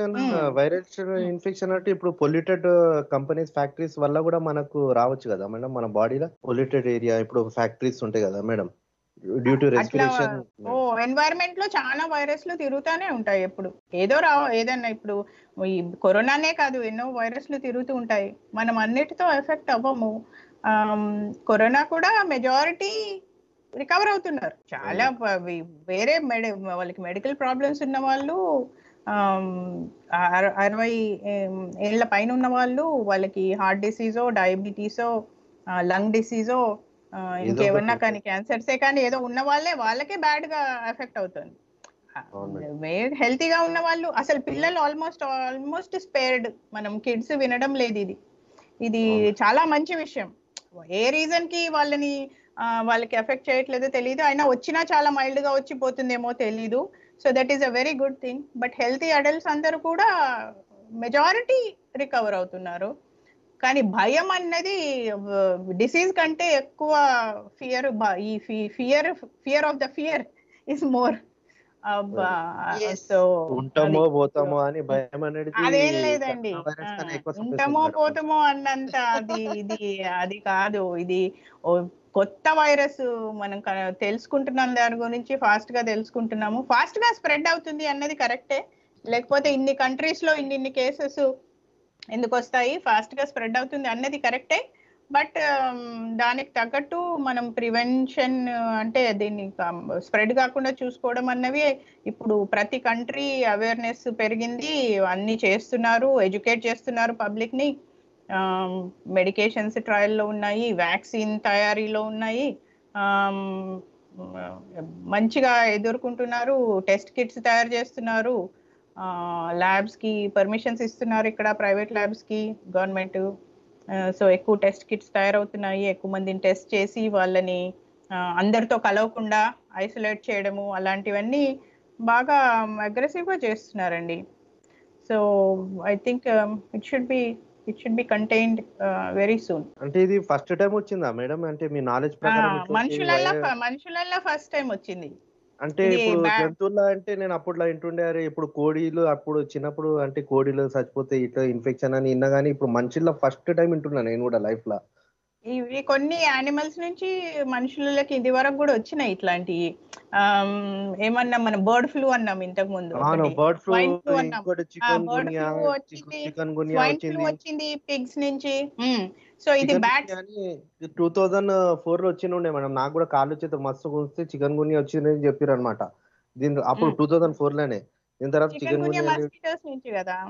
S6: వైరల్ ఇన్ఫెక్షన్ అంటే ఇప్పుడు పొల్యూటెడ్ కంపెనీస్ ఫ్యాక్టరీస్ వల్ల కూడా మనకు రావచ్చు కదా మేడం మన బాడీలో పొల్యూటెడ్ ఏరియా ఇప్పుడు ఫ్యాక్టరీస్ ఉంటాయి కదా మేడం డ్యూ టు
S2: అట్లా
S6: రెస్పిరేషన్
S2: ఓ ఎన్వైరన్మెంట్ లో చాలా వైరస్లు తిరుగుతానే ఉంటాయి ఎప్పుడు ఏదో రా ఏదన్నా ఇప్పుడు ఈ కరోనానే కాదు ఎన్నో వైరస్లు తిరుగుతూ ఉంటాయి మనం అన్నిటితో ఎఫెక్ట్ అవ్వము ఆమ్, కరోనా కూడా మెజారిటీ రికవర్ అవుతున్నారు చాలా ప- వి- వేరే మెడి వాళ్ళకి మెడికల్ ప్రాబ్లమ్స్ ఉన్న వాళ్ళు ఆమ్, అర- అరవై ఏం, ఏళ్ల పైన ఉన్న వాళ్ళు వాళ్ళకి హార్ట్ డిసీజో డయాబెటీసో లంగ్ డిసీజో ఆ,
S6: ఏదో
S2: ఇంకేమన్నా
S6: ఒకటి
S2: కానీ క్యాన్సర్సే కానీ ఏదో ఉన్న వాళ్ళే వాళ్ళకే బ్యాడ్ గా ఎఫెక్ట్ అవుతుంది
S6: అవునండి.
S2: హెల్తీగా ఉన్న వాళ్ళు అసలు పిల్లలు ఆల్మోస్ట్ ఆల్మోస్ట్ స్పేర్డ్ మనం కిడ్స్ వినడం లేదు ఇది ఇది
S6: అవును.
S2: చాలా మంచి విషయం ఏ రీజన్ కి వాళ్ళని ఆ, వాళ్ళకి ఎఫెక్ట్ చేయట్లేదో తెలియదు అయినా వచ్చినా చాలా మైల్డ్ గా వచ్చిపోతుందేమో తెలీదు so that is a very good thing but healthy adults అందరూ కూడా మెజారిటీ రికవర్ అవుతున్నారు కానీ భయం అన్నది డిసీజ్ కంటే ఎక్కువ ఫియర్ ఈ fear fear of the fear is more
S1: Yes.
S2: So
S6: ఉంటామో పోతామో అని భయం అనేది
S2: అదేం లేదండి
S6: కరోనా వైరస్ కన్నా ఎక్కువ
S2: ఆ,
S6: చంపేస్తుంది
S2: ఉంటామో
S6: మేడం.
S2: పోతామో అన్నంత అది ఇది అది కాదు ఇది ఓ కొత్త వైరస్ మనం క- తెలుసుకుంటున్నాం దాని గురించి ఫాస్ట్ గా తెలుసుకుంటున్నాము ఫాస్ట్ గా స్ప్రెడ్ అవుతుంది అన్నది కరెక్టే లేకపోతే ఇన్ని కంట్రీస్ లో ఇన్ని ఇన్ని కేసెస్ ఎందుకు వస్తాయి ఫాస్ట్ గా స్ప్రెడ్ అవుతుంది అన్నది కరెక్టే బట్ దానికి తగ్గట్టు మనం ప్రివెన్షన్ అంటే దీన్ని స్ప్రెడ్ కాకుండా చూసుకోవడం అన్నవి ఇప్పుడు ప్రతి కంట్రీ అవేర్నెస్ పెరిగింది అన్ని చేస్తున్నారు ఎడ్యుకేట్ చేస్తున్నారు పబ్లిక్ ని మెడికేషన్స్ ట్రయల్లో ఉన్నాయి వ్యాక్సిన్ తయారీలో ఉన్నాయి ఆమ్, మంచిగా ఎదుర్కొంటున్నారు టెస్ట్ కిట్స్ తయారు చేస్తున్నారు ల్యాబ్స్ కి పర్మిషన్స్ ఇస్తున్నారు ఇక్కడ ప్రైవేట్ ల్యాబ్స్ కి గవర్నమెంట్ సో ఎక్కువ టెస్ట్ కిట్స్ తయారవుతున్నాయి ఎక్కువ మందిని టెస్ట్ చేసి వాళ్ళని ఆ, అందరితో కలవకుండా ఐసోలేట్ చేయడము అలాంటివన్నీ బాగా అగ్రెసివ్ గా చేస్తున్నారండి so I think it should be it should be contained very soon
S6: అంటే ఇది ఫస్ట్ టైం వచ్చిందా మేడం అంటే మీ నాలెడ్జ్ ప్రకారం ఇట్లాంటి
S2: మనుషులల్లో
S6: వైరస్-
S2: మనుషులల్లో ఫస్ట్ టైం వచ్చింది
S6: అంటే
S2: ఇది
S6: ఇప్పుడు
S2: బ్యా-
S6: జంతువుల అంటే నేను అప్పట్లో వింటుండే అరే ఇప్పుడు కోడిలు అప్పుడు చిన్నప్పుడు అంటే కోడిలు చచ్చిపోతే ఇట్లా ఇన్ఫెక్షన్ అని విన్నా కానీ ఇప్పుడు మనుషుల్లో ఫస్ట్ టైం వింటున్నా నేను కూడా లైఫ్ లో
S2: ఇవి కొన్ని యానిమల్స్ నుంచి మనుషులకి ఇది వరకు కూడా వచ్చినాయి ఇట్లాంటివి ఆమ్, ఏమన్నాం మనం బర్డ్ ఫ్లూ అన్నాం ఇంతకు ముందు
S6: అవును
S2: ఒకటి.
S6: బర్డ్ ఫ్లూ
S2: Swine flu అన్నాం.
S6: ఇంకోటి
S2: ఆ,
S6: చికెన్
S2: bird
S6: గునియా
S2: flu వచ్చింది,
S6: చికెన్ గునియా
S2: స్వైన్ ఫ్లూ
S6: వచ్చింది
S2: వచ్చింది పిగ్స్ నుంచి సో ఇది బ్యాట్
S6: టూ థౌజండ్ ఫోర్ లో వచ్చిండే మేడం నాకు కూడా కాళ్ళు చేత మస్తు గుంస్తే చికెన్ గునియా వచ్చింది అని చెప్పారు అనమాట దీని అప్పుడు
S2: మ్మ్.
S6: టూ థౌజండ్ ఫోర్ లోనే దీని తర్వాత
S2: చికెన్
S6: చికెన్
S2: గునియా
S6: గునియా
S2: మస్కిటోస్ నుంచి కదా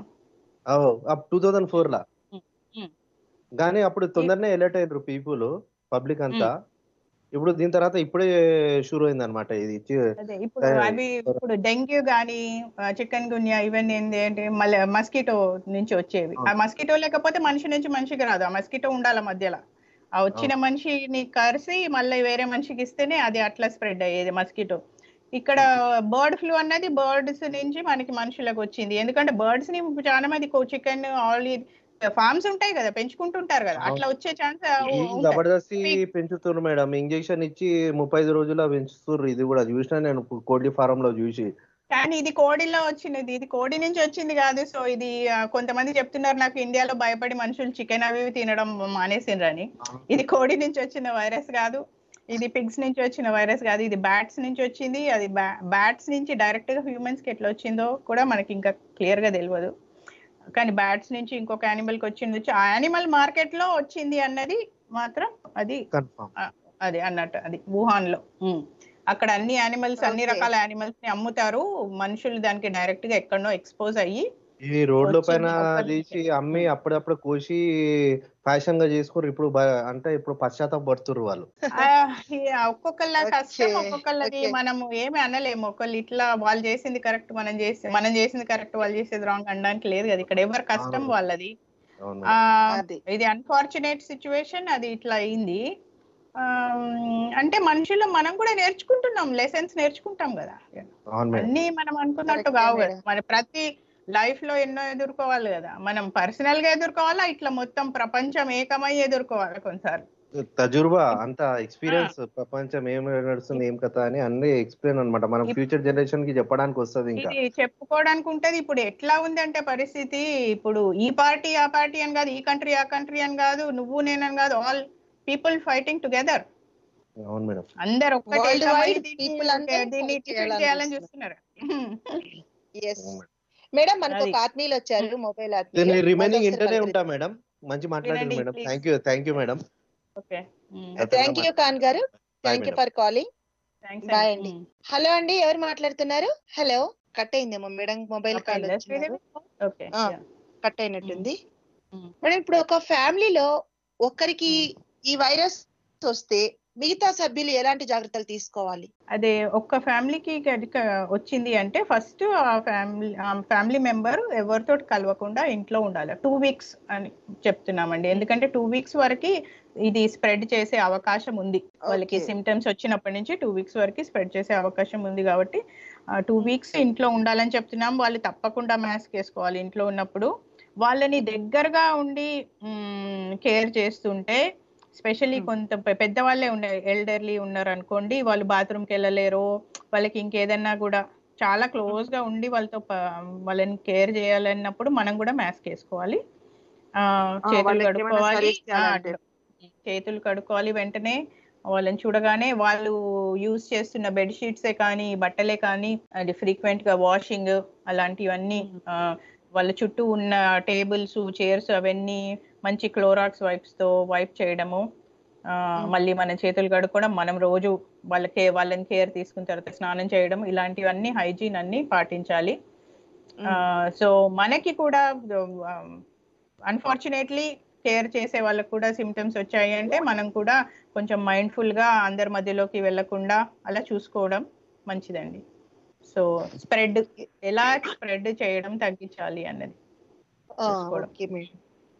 S6: టూ థౌజండ్ ఫోర్ లా
S2: మ్మ్. మ్మ్.
S6: కానీ అప్పుడు తొందరనే ఎలర్ట్ అయ్యారు పీపుల్ పబ్లిక్ అంతా ఇప్పుడు దీని తర్వాత ఇప్పుడే షూర్ అయింది అనమాట ఇది చి-
S2: అదే ఇప్పుడు
S6: ఆ,
S2: అవి ఇప్పుడు డెంగ్యూ గానీ చికెన్ గున్యా ఇవన్నీ ఏంటి అంటే మళ్ళీ మస్కిటో నుంచి వచ్చేవి ఆ మస్కిటో లేకపోతే మనిషి నుంచి మనిషికి రాదు ఆ మస్కిటో ఉండాలి మధ్యలో ఆ వచ్చిన మనిషిని కరిసి మళ్ళీ వేరే మనిషికి ఇస్తేనే అది అట్లా స్ప్రెడ్ అయ్యేది మస్కిటో ఇక్కడ బర్డ్ ఫ్లూ అన్నది బర్డ్స్ నుంచి మనకి మనుషులకు వచ్చింది ఎందుకంటే బర్డ్స్ ని చాలా మంది చికెన్ ఆల్ ఫార్మ్స్ ఉంటాయి కదా పెంచుకుంటుంటారు కదా అట్లా వచ్చే ఛాన్స్
S6: ఈ జబర్దస్తి పెంచుతున్నారు మేడం ఇంజెక్షన్ ఇచ్చి ముప్పై ఐదు రోజుల్లో పెంచుతున్నారు ఇది కూడా చూసిన నేను కోడి ఫారం లో చూసి
S2: కానీ ఇది కోడిలో వచ్చినది ఇది కోడి నుంచి వచ్చింది కాదు సో ఇది ఆ, కొంతమంది చెప్తున్నారు నాకు ఇండియాలో భయపడి మనుషులు చికెన్ అవి ఇవి తినడం మానేసిండ్రని ఇది కోడి నుంచి వచ్చిన వైరస్ కాదు ఇది పిగ్స్ నుంచి వచ్చిన వైరస్ కాదు ఇది బ్యాట్స్ నుంచి వచ్చింది అది బ్యాట్స్ నుంచి డైరెక్ట్ గా హ్యూమన్స్ కి ఎట్లా వచ్చిందో కూడా మనకి ఇంకా క్లియర్ గా తెలియదు కానీ బ్యాట్స్ నుంచి ఇంకొక యానిమల్ కి వచ్చింది వచ్చి ఆ యానిమల్ మార్కెట్ లో వచ్చింది అన్నది మాత్రం అది
S6: కన్ఫర్మ్
S2: అది అన్నట్టు అది వుహాన్ లో ఉమ్. అక్కడ అన్ని యానిమల్స్ అన్ని
S1: Okay.
S2: రకాల యానిమల్స్ ని అమ్ముతారు మనుషులు దానికి డైరెక్ట్ గా ఎక్కడనో ఎక్స్పోజ్ అయ్యి
S6: ఈ రోడ్ల
S2: వచ్చింది
S6: పైన
S2: లోపల
S6: తీసి
S2: నుంచి.
S6: అమ్మి అప్పుడప్పుడు కోసి ఫ్యాషన్ గా చేసుకుని ఇప్పుడు బ- అంటే ఇప్పుడు పశ్చాత్తాప పడుతుర్రు వాళ్ళు
S2: ఆ, ఈ ఒక్కొక్కళ్ళ కష్టం
S1: Okay,
S2: ఒక్కొక్కళ్ళది
S1: okay.
S2: మనము ఏమి అనలేము ఒకళ్ళు ఇట్లా వాళ్ళు చేసింది కరెక్ట్ మనం చేసి మనం చేసింది కరెక్ట్ వాళ్ళు చేసేది రాంగ్ అనడానికి లేదు కదా ఇక్కడ ఎవరి కష్టం
S6: అవును.
S2: వాళ్ళది
S6: అవును
S2: ఆ,
S1: అది.
S2: ఇది అన్ఫార్చునేట్ సిచ్యువేషన్ అది ఇట్లా అయింది ఆ, అంటే మనుషులు మనం కూడా నేర్చుకుంటున్నాం లెసన్స్ నేర్చుకుంటాం కదా
S6: అవును మేడం
S2: అన్ని మనం అనుకున్నట్టు
S1: Correct,
S2: కావు కదా
S1: madam.
S2: మన ప్రతి లైఫ్ లో ఎన్నో ఎదుర్కోవాలి కదా మనం పర్సనల్ గా ఎదుర్కోవాలా ఇట్లా మొత్తం ప్రపంచం ఏకమై ఎదుర్కోవాలి కొన్నిసార్లు
S6: తజుర్బా అంత ఎక్స్పీరియన్స్ ప్రపంచం ఏం నడుస్తుంది ఏం కథ అని అన్ని ఎక్స్ప్లెయిన్ అన్నమాట మనం
S2: ఇప్-
S6: ఫ్యూచర్ జనరేషన్ కి చెప్పడానికి వస్తది ఇంకా
S2: ఇది చెప్పుకోవడానికి ఉంటది ఇప్పుడు ఎట్లా ఉంది అంటే పరిస్థితి ఇప్పుడు ఈ పార్టీ ఆ పార్టీ అని కాదు ఈ కంట్రీ ఆ కంట్రీ అని కాదు నువ్వు నేనని కాదు ఆల్ పీపుల్ ఫైటింగ్ టుగెదర్
S6: అవును మేడం
S2: అందరు ఒక్కటే
S1: World
S2: ఏకమై
S1: wide
S2: దీన్ని-
S1: people అందరూ
S2: దీన్ని
S1: fight
S2: defeat
S1: చేయాలని
S2: చేయాలని
S1: చూస్తున్నారు.
S2: చూస్తున్నారు
S1: ఎస్ మేడం మనకు
S2: అది.
S1: ఒక ఆత్మీయులు వచ్చారు మొబైల్
S6: నేను
S1: ఆత్మీయులు
S6: రిమైనింగ్
S1: వాళ్ళతో
S6: ఇంటనే
S1: ఒకసారి
S6: ఉంటా మేడం మంచి మాట్లాడారు
S2: వినండి,
S6: madam
S2: please.
S6: Thank you thank you madam
S2: okay
S1: thank you Khan గారు thank you
S6: madam.
S1: For calling
S2: thanks
S1: Bye అండి. హలో అండి ఎవరు మాట్లాడుతున్నారు హలో కట్ అయిందేమో మేడం మొబైల్ కాల్ వచ్చింది
S2: ఓకే
S1: ఆ. కట్ అయినట్టుంది
S2: Mm.
S1: మేడం ఇప్పుడు ఒక ఫ్యామిలీలో ఒక్కరికి ఈ వైరస్ వస్తే మిగతా సభ్యులు ఎలాంటి జాగ్రత్తలు తీసుకోవాలి
S2: అదే ఒక్క ఫ్యామిలీకి కనుక వచ్చింది అంటే ఫస్ట్ ఆ ఫ్యామిలీ ఆ ఫ్యామిలీ మెంబర్ ఎవరితో కలవకుండా ఇంట్లో ఉండాలి టూ వీక్స్ అని చెప్తున్నామండి ఎందుకంటే టూ వీక్స్ వరకు ఇది స్ప్రెడ్ చేసే అవకాశం ఉంది వాళ్ళకి
S1: Okay.
S2: సిమ్టమ్స్ వచ్చినప్పటి నుంచి టూ వీక్స్ వరకు స్ప్రెడ్ చేసే అవకాశం ఉంది కాబట్టి టూ వీక్స్ ఇంట్లో ఉండాలని చెప్తున్నాం వాళ్ళు తప్పకుండా మాస్క్ వేసుకోవాలి ఇంట్లో ఉన్నప్పుడు వాళ్ళని దగ్గరగా ఉండి కేర్ చేస్తుంటే స్పెషల్లీ
S1: Hmm.
S2: కొంత పె- పెద్దవాళ్ళే ఉన్నారు ఎల్డర్లీ ఉన్నారు అనుకోండి వాళ్ళు బాత్రూమ్కి వెళ్ళలేరు వాళ్ళకి ఇంకేదన్నా కూడా చాలా క్లోజ్ గా ఉండి వాళ్ళతో ప- వాళ్ళని కేర్ చేయాలన్నప్పుడు మనం కూడా మాస్క్ వేసుకోవాలి ఆ, చేతులు
S1: వాళ్ళకి ఏమైనా
S2: కడుక్కోవాలి
S1: service చేయాలంటే.
S2: ఆ, చేతులు కడుక్కోవాలి వెంటనే వాళ్ళని చూడగానే వాళ్ళు యూజ్ చేస్తున్న బెడ్ షీట్సే కానీ బట్టలే కానీ అది ఫ్రీక్వెంట్ గా వాషింగ్ అలాంటివన్నీ ఆ, వాళ్ళ చుట్టూ ఉన్న టేబుల్స్ చైర్స్ అవన్నీ మంచి క్లోరాక్స్ వైప్స్ తో వైప్ చేయడము ఆ, మళ్ళీ మన చేతులు కడుక్కోవడం మనం రోజు వాళ్ళకి వాళ్ళని కేర్ తీసుకున్న తర్వాత స్నానం చేయడం ఇలాంటివన్నీ హైజీన్ అన్ని పాటించాలి సో మనకి కూడా అన్ఫార్చునేట్లీ కేర్ చేసే వాళ్ళకు కూడా సిమ్టమ్స్ వచ్చాయి అంటే మనం కూడా కొంచెం మైండ్ఫుల్ గా అందరి మధ్యలోకి వెళ్లకుండా అలా చూసుకోవడం మంచిదండి సో స్ప్రెడ్ ఎలా స్ప్రెడ్ చేయడం తగ్గించాలి అన్నది చూసుకోవడం.
S1: ఓకే మేడం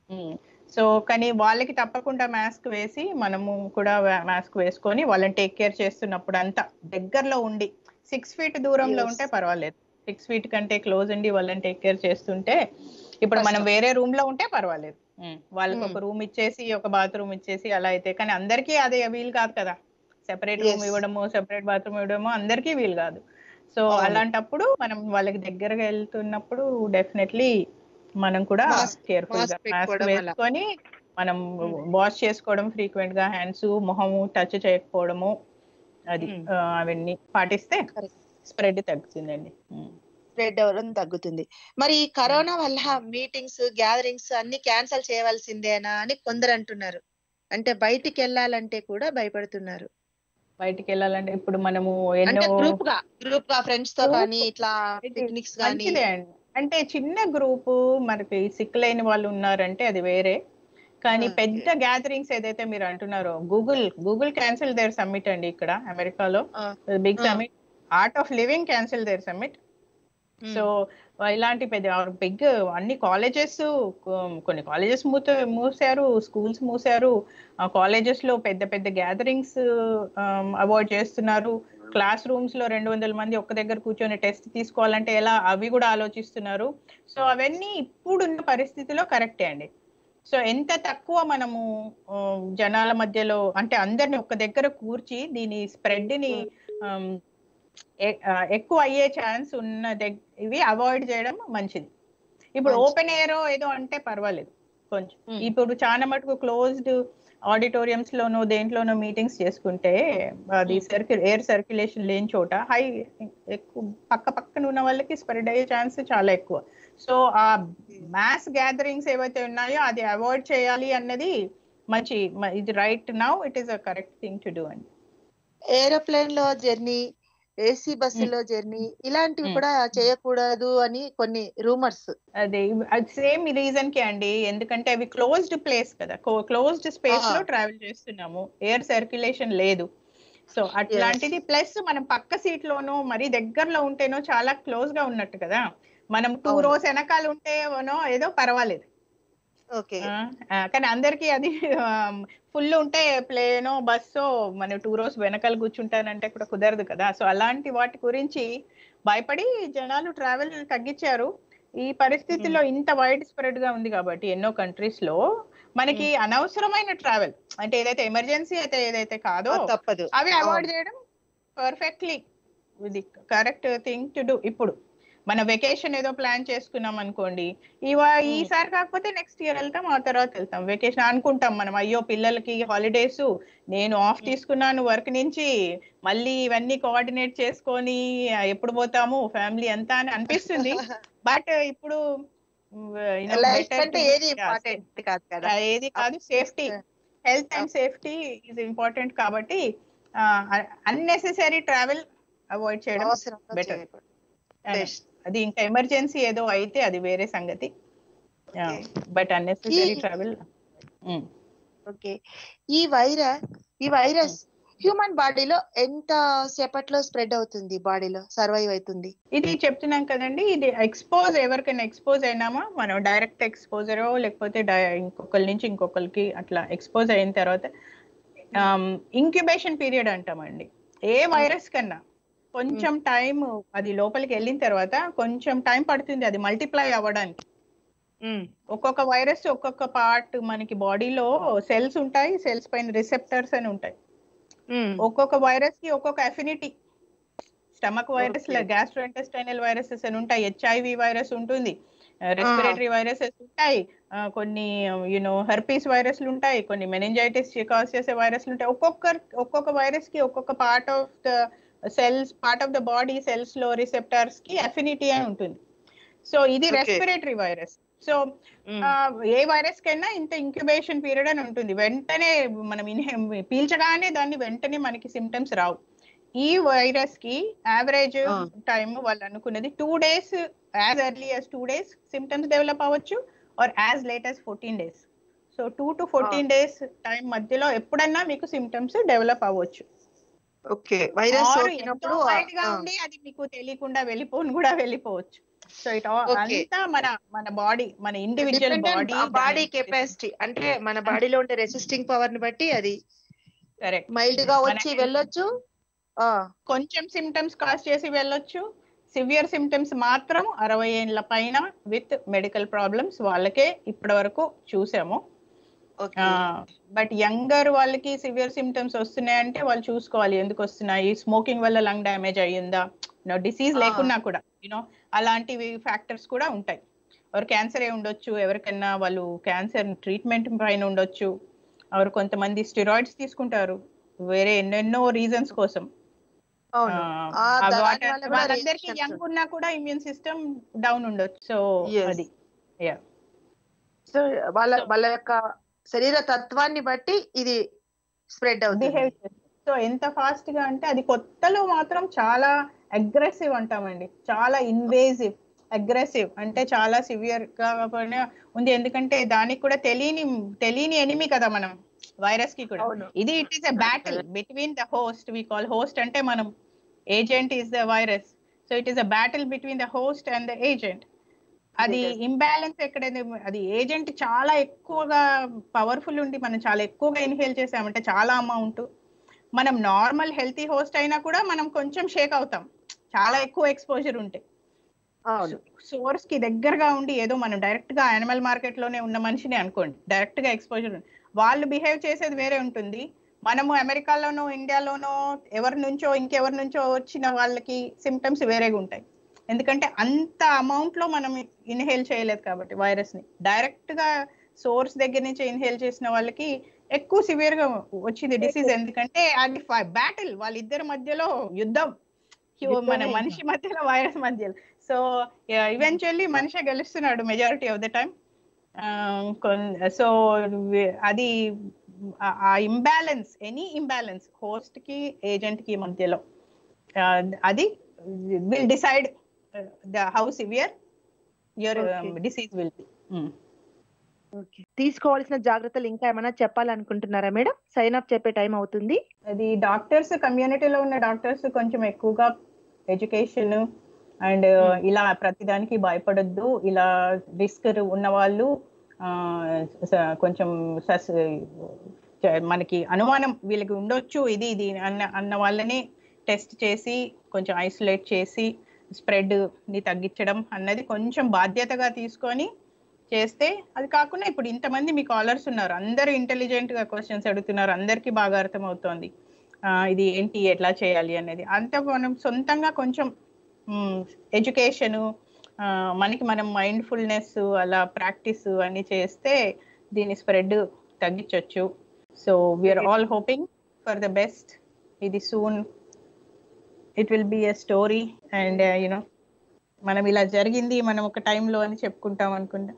S2: సో కానీ వాళ్ళకి తప్పకుండా మాస్క్ వేసి మనము కూడా మాస్క్ వేసుకొని వాళ్ళని టేక్ కేర్ చేస్తున్నప్పుడు అంతా దగ్గరలో ఉండి సిక్స్ ఫీట్ దూరంలో
S1: Yes.
S2: ఉంటే పర్వాలేదు సిక్స్ ఫీట్ కంటే క్లోజ్ ఉండి వాళ్ళని టేక్ కేర్ చేస్తుంటే ఇప్పుడు మనం
S1: కష్టం.
S2: వేరే రూమ్ లో ఉంటే పర్వాలేదు ఉమ్, వాళ్ళకి
S1: Hmm.
S2: ఒక రూమ్ ఇచ్చేసి ఒక బాత్రూమ్ ఇచ్చేసి అలా అయితే కానీ అందరికీ అదే వీలు కాదు కదా సెపరేట్ రూమ్
S1: Yes.
S2: ఇవ్వడము సెపరేట్ బాత్రూమ్ ఇవ్వడము అందరికీ వీలు కాదు సో
S1: అవును.
S2: అలాంటప్పుడు మనం వాళ్ళకి దగ్గరగా వెళ్తున్నప్పుడు డెఫినెట్లీ మనం కూడా
S1: Mask-
S2: కేర్ఫుల్
S1: mask
S2: గా మాస్క్
S1: పెట్టుకోవడం అలా.
S2: వేసుకొని మనం
S1: Hmm.
S2: వాష్ చేసుకోవడం ఫ్రీక్వెంట్ గా హ్యాండ్స్ మొహము టచ్ చేయకపోవడము అది
S1: Hmm.
S2: ఆ, అవన్నీ పాటిస్తే
S1: Correct.
S2: స్ప్రెడ్ తగ్గుతుందండి Hmm.
S1: స్ప్రెడ్ అవ్వడం తగ్గుతుంది మరి ఈ కరోనా వల్ల మీటింగ్స్ గ్యాదరింగ్స్ అన్ని క్యాన్సిల్ చేయవలసిందేనా అని కొందరు అంటున్నారు అంటే బయటికి వెళ్ళాలంటే కూడా భయపడుతున్నారు
S2: బయటికి వెళ్ళాలంటే ఇప్పుడు మనము
S1: అంటే
S2: ఎన్నో
S1: గ్రూప్ గా గ్రూప్ గా ఫ్రెండ్స్ తో
S2: Group.
S1: కానీ ఇట్లా
S2: ఇది
S1: పిక్నిక్స్ కానీ
S2: మంచిదే అండి అంటే చిన్న గ్రూపు మనకి సిక్ లేని వాళ్ళు ఉన్నారంటే అది వేరే కానీ
S1: Okay.
S2: పెద్ద గ్యాదరింగ్స్ ఏదైతే మీరు అంటున్నారో Google Google cancel their summit అండి ఇక్కడ అమెరికాలో
S1: Ah.
S2: Big
S1: Ah.
S2: Summit Art of Living cancel their summit
S1: Hmm.
S2: So ఇలాంటి పెద్ద బిగ్ అన్ని కాలేజెస్ కొన్ని కాలేజెస్ మూత మూసారు స్కూల్స్ మూసారు ఆ కాలేజెస్ లో పెద్ద పెద్ద గ్యాదరింగ్స్ అవాయిడ్ చేస్తున్నారు క్లాస్ రూమ్స్ లో రెండు వందల మంది ఒక్క దగ్గర కూర్చొని టెస్ట్ తీసుకోవాలంటే ఎలా అవి కూడా ఆలోచిస్తున్నారు సో అవన్నీ ఇప్పుడున్న పరిస్థితిలో కరెక్టే అండి సో ఎంత తక్కువ మనము ఆ, జనాల మధ్యలో అంటే అందరిని ఒక్క దగ్గర కూర్చి దీని స్ప్రెడ్ ని ఆమ్, ఎ- ఆ, ఎక్కువ అయ్యే ఛాన్స్ ఉన్న దగ్- ఇవి అవాయిడ్ చేయడం మంచిది ఇప్పుడు
S1: మంచిది.
S2: ఓపెన్ ఎయిర్ ఏదో అంటే పర్వాలేదు కొంచెం
S1: Hmm.
S2: ఇప్పుడు చాలా మటుకు క్లోజ్డ్ ఆడిటోరియంస్ లోనో దేంట్లోనో మీటింగ్స్ చేసుకుంటే అది సర్క్యు ఎయిర్ సర్క్యులేషన్ లేని చోట హై ఎక్కువ పక్క పక్కన ఉన్న వాళ్ళకి స్ప్రెడ్ అయ్యే ఛాన్స్ చాలా ఎక్కువ సో ఆ మాస్ గ్యాదరింగ్స్ ఏవైతే ఉన్నాయో అది అవాయిడ్ చేయాలి అన్నది మంచి మ- ఇది right now it is a correct thing to do అండి
S1: ఏరోప్లేన్ లో జర్నీ ఏసీ బస్సులో జర్నీ ఇలాంటివి
S2: Hmm.
S1: కూడా చేయకూడదు అని కొన్ని రూమర్స్
S2: అదే అది సేమ్ రీజన్ కి అండి ఎందుకంటే అవి క్లోజ్డ్ ప్లేస్ కదా క్లోజ్డ్ స్పేస్ లో
S1: Ah.
S2: ట్రావెల్ చేస్తున్నాము ఎయిర్ సర్క్యులేషన్ లేదు సో అట్లాంటిది ప్లస్ మనం పక్క సీట్ లోనో మరి దగ్గరలో ఉంటేనో చాలా క్లోజ్ గా ఉన్నట్టు కదా మనం టూ
S1: అవును.
S2: రోస్ వెనకాల ఉంటేనో ఏదో పర్వాలేదు
S1: ఓకే
S2: ఆ, ఆ, కానీ అందరికి అది ఫుల్ ఉంటే ప్లేనో బస్సో మన టూ రోస్ వెనకాల కూర్చుంటానంటే కూడా కుదరదు కదా సో అలాంటి వాటి గురించి భయపడి జనాలు ట్రావెల్ తగ్గించారు ఈ పరిస్థితిలో ఇంత వైడ్ స్ప్రెడ్ గా ఉంది కాబట్టి ఎన్నో కంట్రీస్ లో మనకి అనవసరమైన ట్రావెల్ అంటే ఏదైతే ఎమర్జెన్సీ అయితే ఏదైతే కాదో
S1: తప్పదు
S2: అవి అవాయిడ్ చేయడం పర్ఫెక్ట్లీ ఇది కరెక్ట్ థింగ్ టు డూ ఇప్పుడు మన వెకేషన్ ఏదో ప్లాన్ చేసుకున్నాం అనుకోండి ఇవా ఈసారి కాకపోతే నెక్స్ట్ ఇయర్ వెళ్తాం ఆ తర్వాత వెళ్తాం వెకేషన్ అనుకుంటాం మనం అయ్యో పిల్లలకి హాలిడేస్ నేను ఆఫ్ తీసుకున్నాను వర్క్ నుంచి మళ్ళీ ఇవన్నీ కోఆర్డినేట్ చేసుకొని ఆ, ఎప్పుడు పోతాము ఫ్యామిలీ అంతా అని అనిపిస్తుంది బట్ ఇప్పుడు you know,
S1: లైఫ్
S2: better
S1: కంటే
S2: to-
S1: ఏది
S2: yeah,
S1: ఇంపార్టెంట్ కాదు కదా
S2: ఆ, ఏది కాదు safety health and safety is important కాబట్టి అన్నెసెసరీ ట్రావెల్ అవాయిడ్ చేయడం
S1: అవసరంలో
S2: better.
S1: చేయకూడదు.
S2: ఆ,
S1: Best.
S2: అది ఇంకా ఎమర్జెన్సీ ఏదో అయితే అది వేరే సంగతి
S1: Okay.
S2: బట్ అన్నెసెసరీ
S1: ఈ-
S2: ట్రావెల్
S1: ఓకే ఈ వైరస్ ఈ వైరస్ హ్యూమన్ బాడీలో ఎంత సేపట్లో స్ప్రెడ్ అవుతుంది బాడీలో సర్వైవ్ అవుతుంది
S2: ఇది చెప్తున్నాం కదండి ఇది ఎక్స్పోజ్ ఎవరికైనా ఎక్స్పోజ్ అయినామా మనం డైరెక్ట్ ఎక్స్పోజరో లేకపోతే di- ఇంకొకరి నుంచి ఇంకొకరికి అట్లా ఎక్స్పోజ్ అయిన తర్వాత ఇంక్యుబేషన్ పీరియడ్ అంటామండి ఏ వైరస్ కన్నా కొంచెం టైం అది లోపలికి వెళ్ళిన తర్వాత కొంచెం టైం పడుతుంది అది మల్టిప్లై అవ్వడానికి ఒక్కొక్క వైరస్ ఒక్కొక్క పార్ట్ మనకి బాడీలో సెల్స్ ఉంటాయి సెల్స్ పైన రిసెప్టర్స్ అని ఉంటాయి ఒక్కొక్క వైరస్ కి ఒక్కొక్క affinity stomach virus
S1: Okay.
S2: Gastrointestinal viruses అని ఉంటాయి హెచ్ఐవి వైరస్ ఉంటుంది రెస్పిరేటరీ వైరసెస్ ఉంటాయి ఆ, కొన్ని యూనో హెర్పీస్ వైరస్లు ఉంటాయి కొన్ని మెనింజైటిస్ కాజ్ చేసే వైరస్లు ఉంటాయి ఒక్కొక్క ఒక్కొక్క వైరస్ కి ఒక్కొక్క part of the cells part of the body cells లో రిసెప్టర్స్ కి అఫినిటీ అని ఉంటుంది సో ఇది
S1: Okay.
S2: రెస్పిరేటరీ వైరస్ సో ఆ, ఏ వైరస్ కైనా ఇంత ఇంక్యుబేషన్ పీరియడ్ అని ఉంటుంది వెంటనే మనం inhale- పీల్చగానే దాన్ని వెంటనే మనకి సిమ్టమ్స్ రావు ఈ వైరస్ కి యావరేజ్
S1: ఆ.
S2: టైం వాళ్ళు అనుకున్నది two days as early as two days symptoms develop అవ్వచ్చు or as late as fourteen days so two to fourteen days time మధ్యలో ఎప్పుడన్నా మీకు సిమ్టమ్స్ డెవలప్ అవ్వచ్చు
S1: ఓకే వైరస్
S2: Or
S1: సోకినప్పుడు
S2: ఎంతో
S1: ఆ,
S2: mild గా
S1: ఆ,
S2: ఉండి అది మీకు తెలియకుండా వెళ్ళిపోను కూడా వెళ్ళిపోవచ్చు సో ఇట్
S1: Okay.
S2: అంతా మన మన బాడీ మన ఇండివిజువల్
S1: dependent
S2: బాడీ
S1: ఆ బాడీ కెపాసిటీ అంటే మన బాడీలో ఉండే రెసిస్టింగ్ పవర్ ని బట్టి అది
S2: కరెక్ట్
S1: మైల్డ్ గా వచ్చి
S2: మనకి-
S1: వెళ్ళొచ్చు ఆ
S2: కొంచెం సిమ్టమ్స్ కాజ్ చేసి వెళ్ళొచ్చు సివియర్ సిమ్టమ్స్ మాత్రం అరవై ఏళ్ళ పైన విత్ మెడికల్ ప్రాబ్లమ్స్ వాళ్ళకే ఇప్పటి వరకు చూసాము
S1: ఓకే
S2: బట్ యంగర్ వాళ్ళకి సివియర్ సిమ్టమ్స్ వస్తున్నాయంటే వాళ్ళు చూసుకోవాలి ఎందుకు వస్తున్నాయి స్మోకింగ్ వల్ల లంగ్ డ్యామేజ్ అయ్యిందా డిసీజ్
S1: Ah.
S2: లేకున్నా కూడా యూనో అలాంటివి ఫ్యాక్టర్స్ కూడా ఉంటాయి ఎవరు క్యాన్సర్ ఏ ఉండొచ్చు ఎవరికైనా వాళ్ళు క్యాన్సర్ ట్రీట్మెంట్ పైన ఉండొచ్చు ఎవరు కొంతమంది స్టిరాయిడ్స్ తీసుకుంటారు వేరే ఎన్నెన్నో రీజన్స్ కోసం
S1: అవును
S2: ఆ,
S1: ఆ,
S2: ఆ
S1: దాని
S2: వాటర్-
S1: వల్ల కూడా
S2: వాళ్ళందరికీ
S1: reactions
S2: యంగ్ ఉన్నా కూడా ఇమ్యూన్ సిస్టమ్ డౌన్ ఉండొచ్చు సో
S1: Yes.
S2: అది యా
S1: సో వాళ్ళ వాళ్ళ యొక్క శరీర తత్వాన్ని బట్టి ఇది స్ప్రెడ్ అవుతుంది
S2: బిహేవ్ సో ఎంత ఫాస్ట్ గా అంటే అది కొత్తలో మాత్రం చాలా అగ్రెసివ్ అంటామండి చాలా ఇన్వేజివ్ అగ్రెసివ్ అంటే చాలా సివియర్ గా పైన ఉంది ఎందుకంటే దానికి కూడా తెలియని తెలియని ఎనిమి కదా మనం వైరస్ కి కూడా
S1: అవును.
S2: ఇది it is a battle between the host we call host అంటే మనం agent is the virus so it is a battle between the host and the agent అది
S1: Yes.
S2: ఇంబ్యాలెన్స్ ఎక్కడైతే అది ఏజెంట్ చాలా ఎక్కువగా పవర్ఫుల్ ఉండి మనం చాలా ఎక్కువగా ఇన్హేల్ చేసామంటే చాలా అమౌంట్ మనం నార్మల్ హెల్తీ హోస్ట్ అయినా కూడా మనం కొంచెం షేక్ అవుతాం చాలా ఎక్కువ ఎక్స్పోజర్ ఉంటే
S1: అవును
S2: సోర్స్ కి దగ్గరగా ఉండి ఏదో మనం డైరెక్ట్ గా యానిమల్ మార్కెట్ లోనే ఉన్న మనిషిని అనుకోండి డైరెక్ట్ గా ఎక్స్పోజర్ వాళ్ళు బిహేవ్ చేసేది వేరే ఉంటుంది మనము అమెరికాలోనో ఇండియాలోనో ఎవరి నుంచో ఇంకెవరి నుంచో వచ్చిన వాళ్ళకి సిమ్టమ్స్ వేరేగా ఉంటాయి ఎందుకంటే అంత అమౌంట్ లో మనం ఇన్హేల్ చేయలేదు కాబట్టి వైరస్ ని డైరెక్ట్ గా సోర్స్ దగ్గర నుంచి ఇన్హేల్ చేసిన వాళ్ళకి ఎక్కువ సివియర్ గా వచ్చింది డిసీజ్ ఎందుకంటే అది బ్యాటిల్ వాళ్ళిద్దరి మధ్యలో యుద్ధం హ్యూ- మన
S1: యుద్ధమే.
S2: మనిషి మధ్యలో వైరస్ మధ్యలో సో ఈవెన్చువల్లీ మనిషి గెలుస్తున్నాడు majority of the time so అది ఆ- ఆ ఇంబ్యాలెన్స్ ఎనీ ఇంబ్యాలెన్స్ హోస్ట్ కి ఏజెంట్ కి మధ్యలో uh, అది will decide the how severe your
S1: Okay.
S2: Disease will be
S1: okay తీసుకోవాల్సిన జాగ్రత్తలు ఇంకా ఏమైనా చెప్పాలనుకుంటున్నారా మేడం సైన్ అప్ చెప్పే టైం అవుతుంది
S2: అది డాక్టర్స్ కమ్యూనిటీలో ఉన్న డాక్టర్స్ కొంచెం ఎక్కువగా ఎడ్యుకేషన్ అండ్ ఇలా ప్రతిదానికి భయపడొద్దు ఇలా రిస్క్ ఉన్న వాళ్ళు ఆ, స- కొంచెం సస్ చ- మనకి అనుమానం వీళ్ళకి ఉండొచ్చు ఇది ఇది అన్న అన్న వాళ్ళని టెస్ట్ చేసి కొంచెం ఐసోలేట్ చేసి స్ప్రెడ్ ని తగ్గించడం అన్నది కొంచెం బాధ్యతగా తీసుకొని చేస్తే అది కాకుండా ఇప్పుడు ఇంతమంది మీ కాలర్స్ ఉన్నారు అందరూ ఇంటెలిజెంట్ గా క్వశ్చన్స్ అడుగుతున్నారు అందరికీ బాగా అర్థమవుతోంది ఆ, ఇది ఏంటి ఎట్లా చేయాలి అనేది అంత మనం సొంతంగా కొంచెం ఎడ్యుకేషను మనకి మనం మైండ్ఫుల్నెస్ అలా ప్రాక్టీస్ అన్ని చేస్తే దీని స్ప్రెడ్ తగ్గించవచ్చు so we are all hoping for the best ఇది soon it will be a story and you know మనం ఇలా జరిగింది మనం ఒక టైంలో అని చెప్పుకుంటాం అనుకుంటా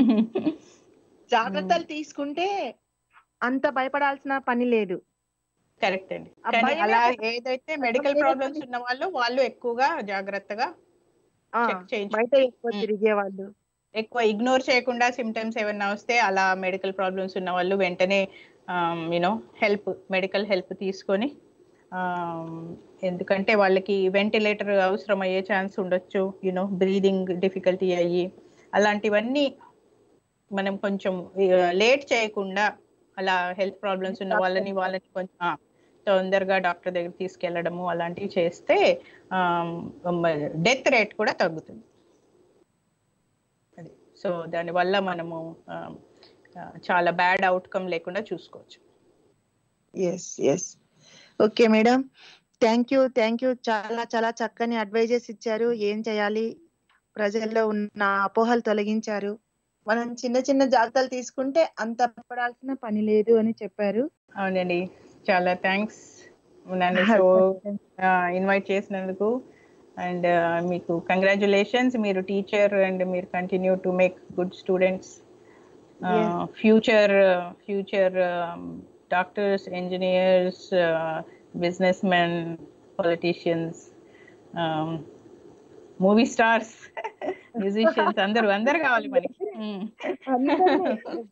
S1: జాగ్రత్తలు తీసుకుంటే అంత భయపడాల్సిన పని లేదు
S2: కరెక్ట్ అండి
S1: ఆ
S2: కానీ
S1: భయమే
S2: అలా
S1: ఒక-
S2: ఏదైతే మెడికల్
S1: వేరే
S2: ప్రాబ్లమ్స్ ఉన్న వాళ్ళు వాళ్ళు ఎక్కువగా జాగ్రత్తగా
S1: ఆ,
S2: చెక్ చేయించు
S1: బయట ఎక్కువ
S2: Mm.
S1: తిరిగే వాళ్ళు
S2: ఎక్కువ ఇగ్నోర్ చేయకుండా సిమ్టమ్స్ ఏమన్నా వస్తే అలా మెడికల్ ప్రాబ్లమ్స్ ఉన్న వాళ్ళు వెంటనే యూనో హెల్ప్ మెడికల్ హెల్ప్ తీసుకొని um, ఎందుకంటే వాళ్ళకి వెంటిలేటర్ అవసరం అయ్యే ఛాన్స్ ఉండొచ్చు యూనో బ్రీదింగ్ డిఫికల్టీ అయ్యి అలాంటివన్నీ మనం కొంచెం లేట్ చేయకుండా అలా హెల్త్ ప్రాబ్లమ్స్ ఉన్న వాళ్ళని వాళ్ళని కొంచెం ఆ, తొందరగా డాక్టర్ దగ్గర తీసుకెళ్లడము అలాంటివి చేస్తే డెత్ రేట్ కూడా తగ్గుతుంది అది సో దానివల్ల మనము ఆ, ఆ, చాలా బ్యాడ్ అవుట్కమ్ లేకుండా చూసుకోవచ్చు
S1: yes yes okay madam thank you thank you చాలా చాలా చక్కని అడ్వైజెస్ ఇచ్చారు ఏం చేయాలి ప్రజల్లో ఉన్న అపోహలు తొలగించారు మనం చిన్న చిన్న జాగ్రత్తలు తీసుకుంటే అంత పడాల్సిన పని లేదు అని చెప్పారు
S2: అవునండి చాలా థ్యాంక్స్ నన్ను షో ఇన్వైట్ చేసినందుకు అండ్ మీకు కంగ్రాచులేషన్స్ మీరు టీచర్ అండ్ మీరు continue to make good students
S1: Yes.
S2: Future future doctors engineers businessmen politicians movie stars musicians అందరూ అందరు కావాలి మనకి Mm.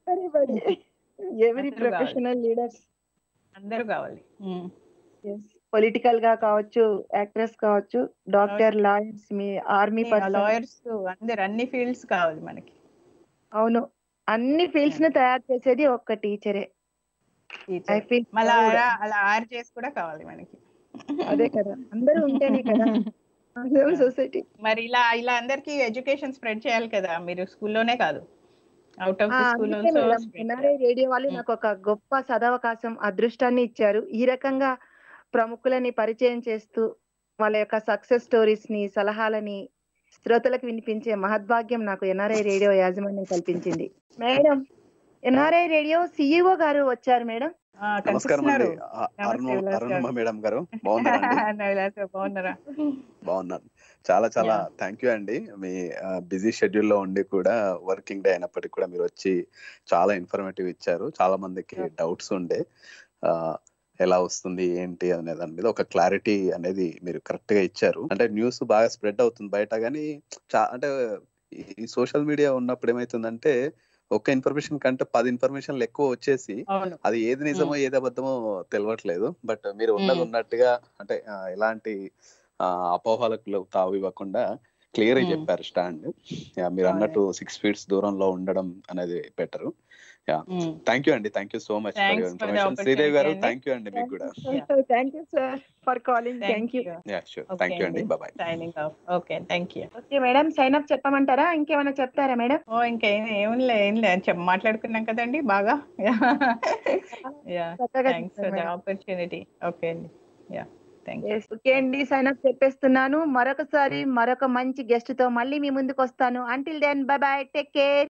S1: ఎవరి
S2: అందరూ కావాలి.
S1: ప్రొఫెషనల్ లీడర్స్
S2: అందరూ కావాలి Mm.
S1: పొలిటికల్ గా కావచ్చు యాక్టర్స్ కావచ్చు డాక్టర్ లాయర్స్ మీ ఆర్మీ పర్సన్
S2: లాయర్స్ అందరు అన్ని ఫీల్డ్స్ కావాలి మనకి
S1: అవును అన్ని ఫీల్డ్స్ ని తయారు చేసేది ఒక్క టీచరే ఐ ఫీల్
S2: మళ్ళీ అలా అలా ఆర్ చేసి కూడా కావాలి మనకి
S1: అదే కదా అందరూ ఉంటేనే కదా సొసైటీ
S2: మరి ఇలా ఇలా అందరికి ఎడ్యుకేషన్ స్ప్రెడ్ చేయాలి కదా మీరు స్కూల్లోనే కాదు out of the school
S1: NRI radio వాళ్ళు నాకు ఒక గొప్ప సదవకాశం అదృష్టాన్ని ఇచ్చారు ఈ రకంగా ప్రముఖులని పరిచయం చేస్తూ వాళ్ళ యొక్క సక్సెస్ స్టోరీస్ ని సలహాలని శ్రోతలకు వినిపించే మహద్భాగ్యం నాకు ఎన్ఆర్ఐ రేడియో యాజమాన్యం కల్పించింది మేడం ఎన్ఆర్ఐ రేడియో సిఇఓ గారు వచ్చారు మేడం
S7: నమస్కారం అండి ఆ-
S2: నమస్తే,
S7: అరుణ
S2: విలాస్ గారు.
S7: అరుణమ్మ మేడం గారు బాగున్నారండి
S2: బాగున్నారా
S7: బాగున్నాను చాలా చాలా
S2: Yeah.
S7: థ్యాంక్ యూ అండి మీ బిజీ షెడ్యూల్ లో ఉండి కూడా వర్కింగ్ డే అయినప్పటికీ కూడా మీరు వచ్చి చాలా ఇన్ఫర్మేటివ్ ఇచ్చారు చాలా మందికి
S2: Yeah.
S7: డౌట్స్ ఉండే ఆ, ఎలా వస్తుంది ఏంటి అనే దాని మీద ఒక క్లారిటీ అనేది మీరు కరెక్ట్ గా ఇచ్చారు అంటే న్యూస్ బాగా స్ప్రెడ్ అవుతుంది బయట కానీ చా- అంటే ఈ సోషల్ మీడియా ఉన్నప్పుడు ఏమైతుందంటే ఒక్క ఇన్ఫర్మేషన్ కంటే పది ఇన్ఫర్మేషన్లు ఎక్కువ వచ్చేసి
S2: అవును
S7: అది ఏది నిజమో ఏది అబద్ధమో తెలియట్లేదు బట్ మీరు ఉన్నది
S2: మ్మ్.
S7: ఉన్నట్టుగా అంటే ఆ, ఎలాంటి ఆ, అపోహలకు తావు ఇవ్వకుండా క్లియర్ గా
S2: మ్మ్.
S7: చెప్పారు స్టాండ్ యా, మీరు అన్నట్టు సిక్స్ ఫీట్స్ దూరంలో ఉండడం అనేది బెటర్
S2: Mm.
S7: థ్యాంక్ యూ అండి thank you so much for
S2: Thanks
S7: your
S2: for the
S7: information Sridevi గారు
S2: opportunity
S7: థ్యాంక్ యూ అండి మీకు కూడా
S1: thank you sir for calling thank you
S7: yeah sure
S2: Okay
S7: thank you అండి
S2: అండి.
S7: Bye
S2: signing off okay thank you
S1: okay madam sign up చెప్పమంటారా ఇంకేమైనా చెప్తారా madam
S2: ఓ ఇంకేం ఏం లే ఏం లేదు చెప్ మాట్లాడుకున్నాం కదండి బాగా యా
S1: చక్కగా
S2: థ్యాంక్స్
S1: చెప్పారు
S2: for the
S1: madam.
S2: Opportunity okay అండి yeah thank you
S1: Yes, okay అండి సైన్ అప్ చెప్పేస్తున్నాను మరొకసారి మరొక మంచి గెస్ట్ తో మళ్ళీ మీ ముందుకు వస్తాను until then bye bye take care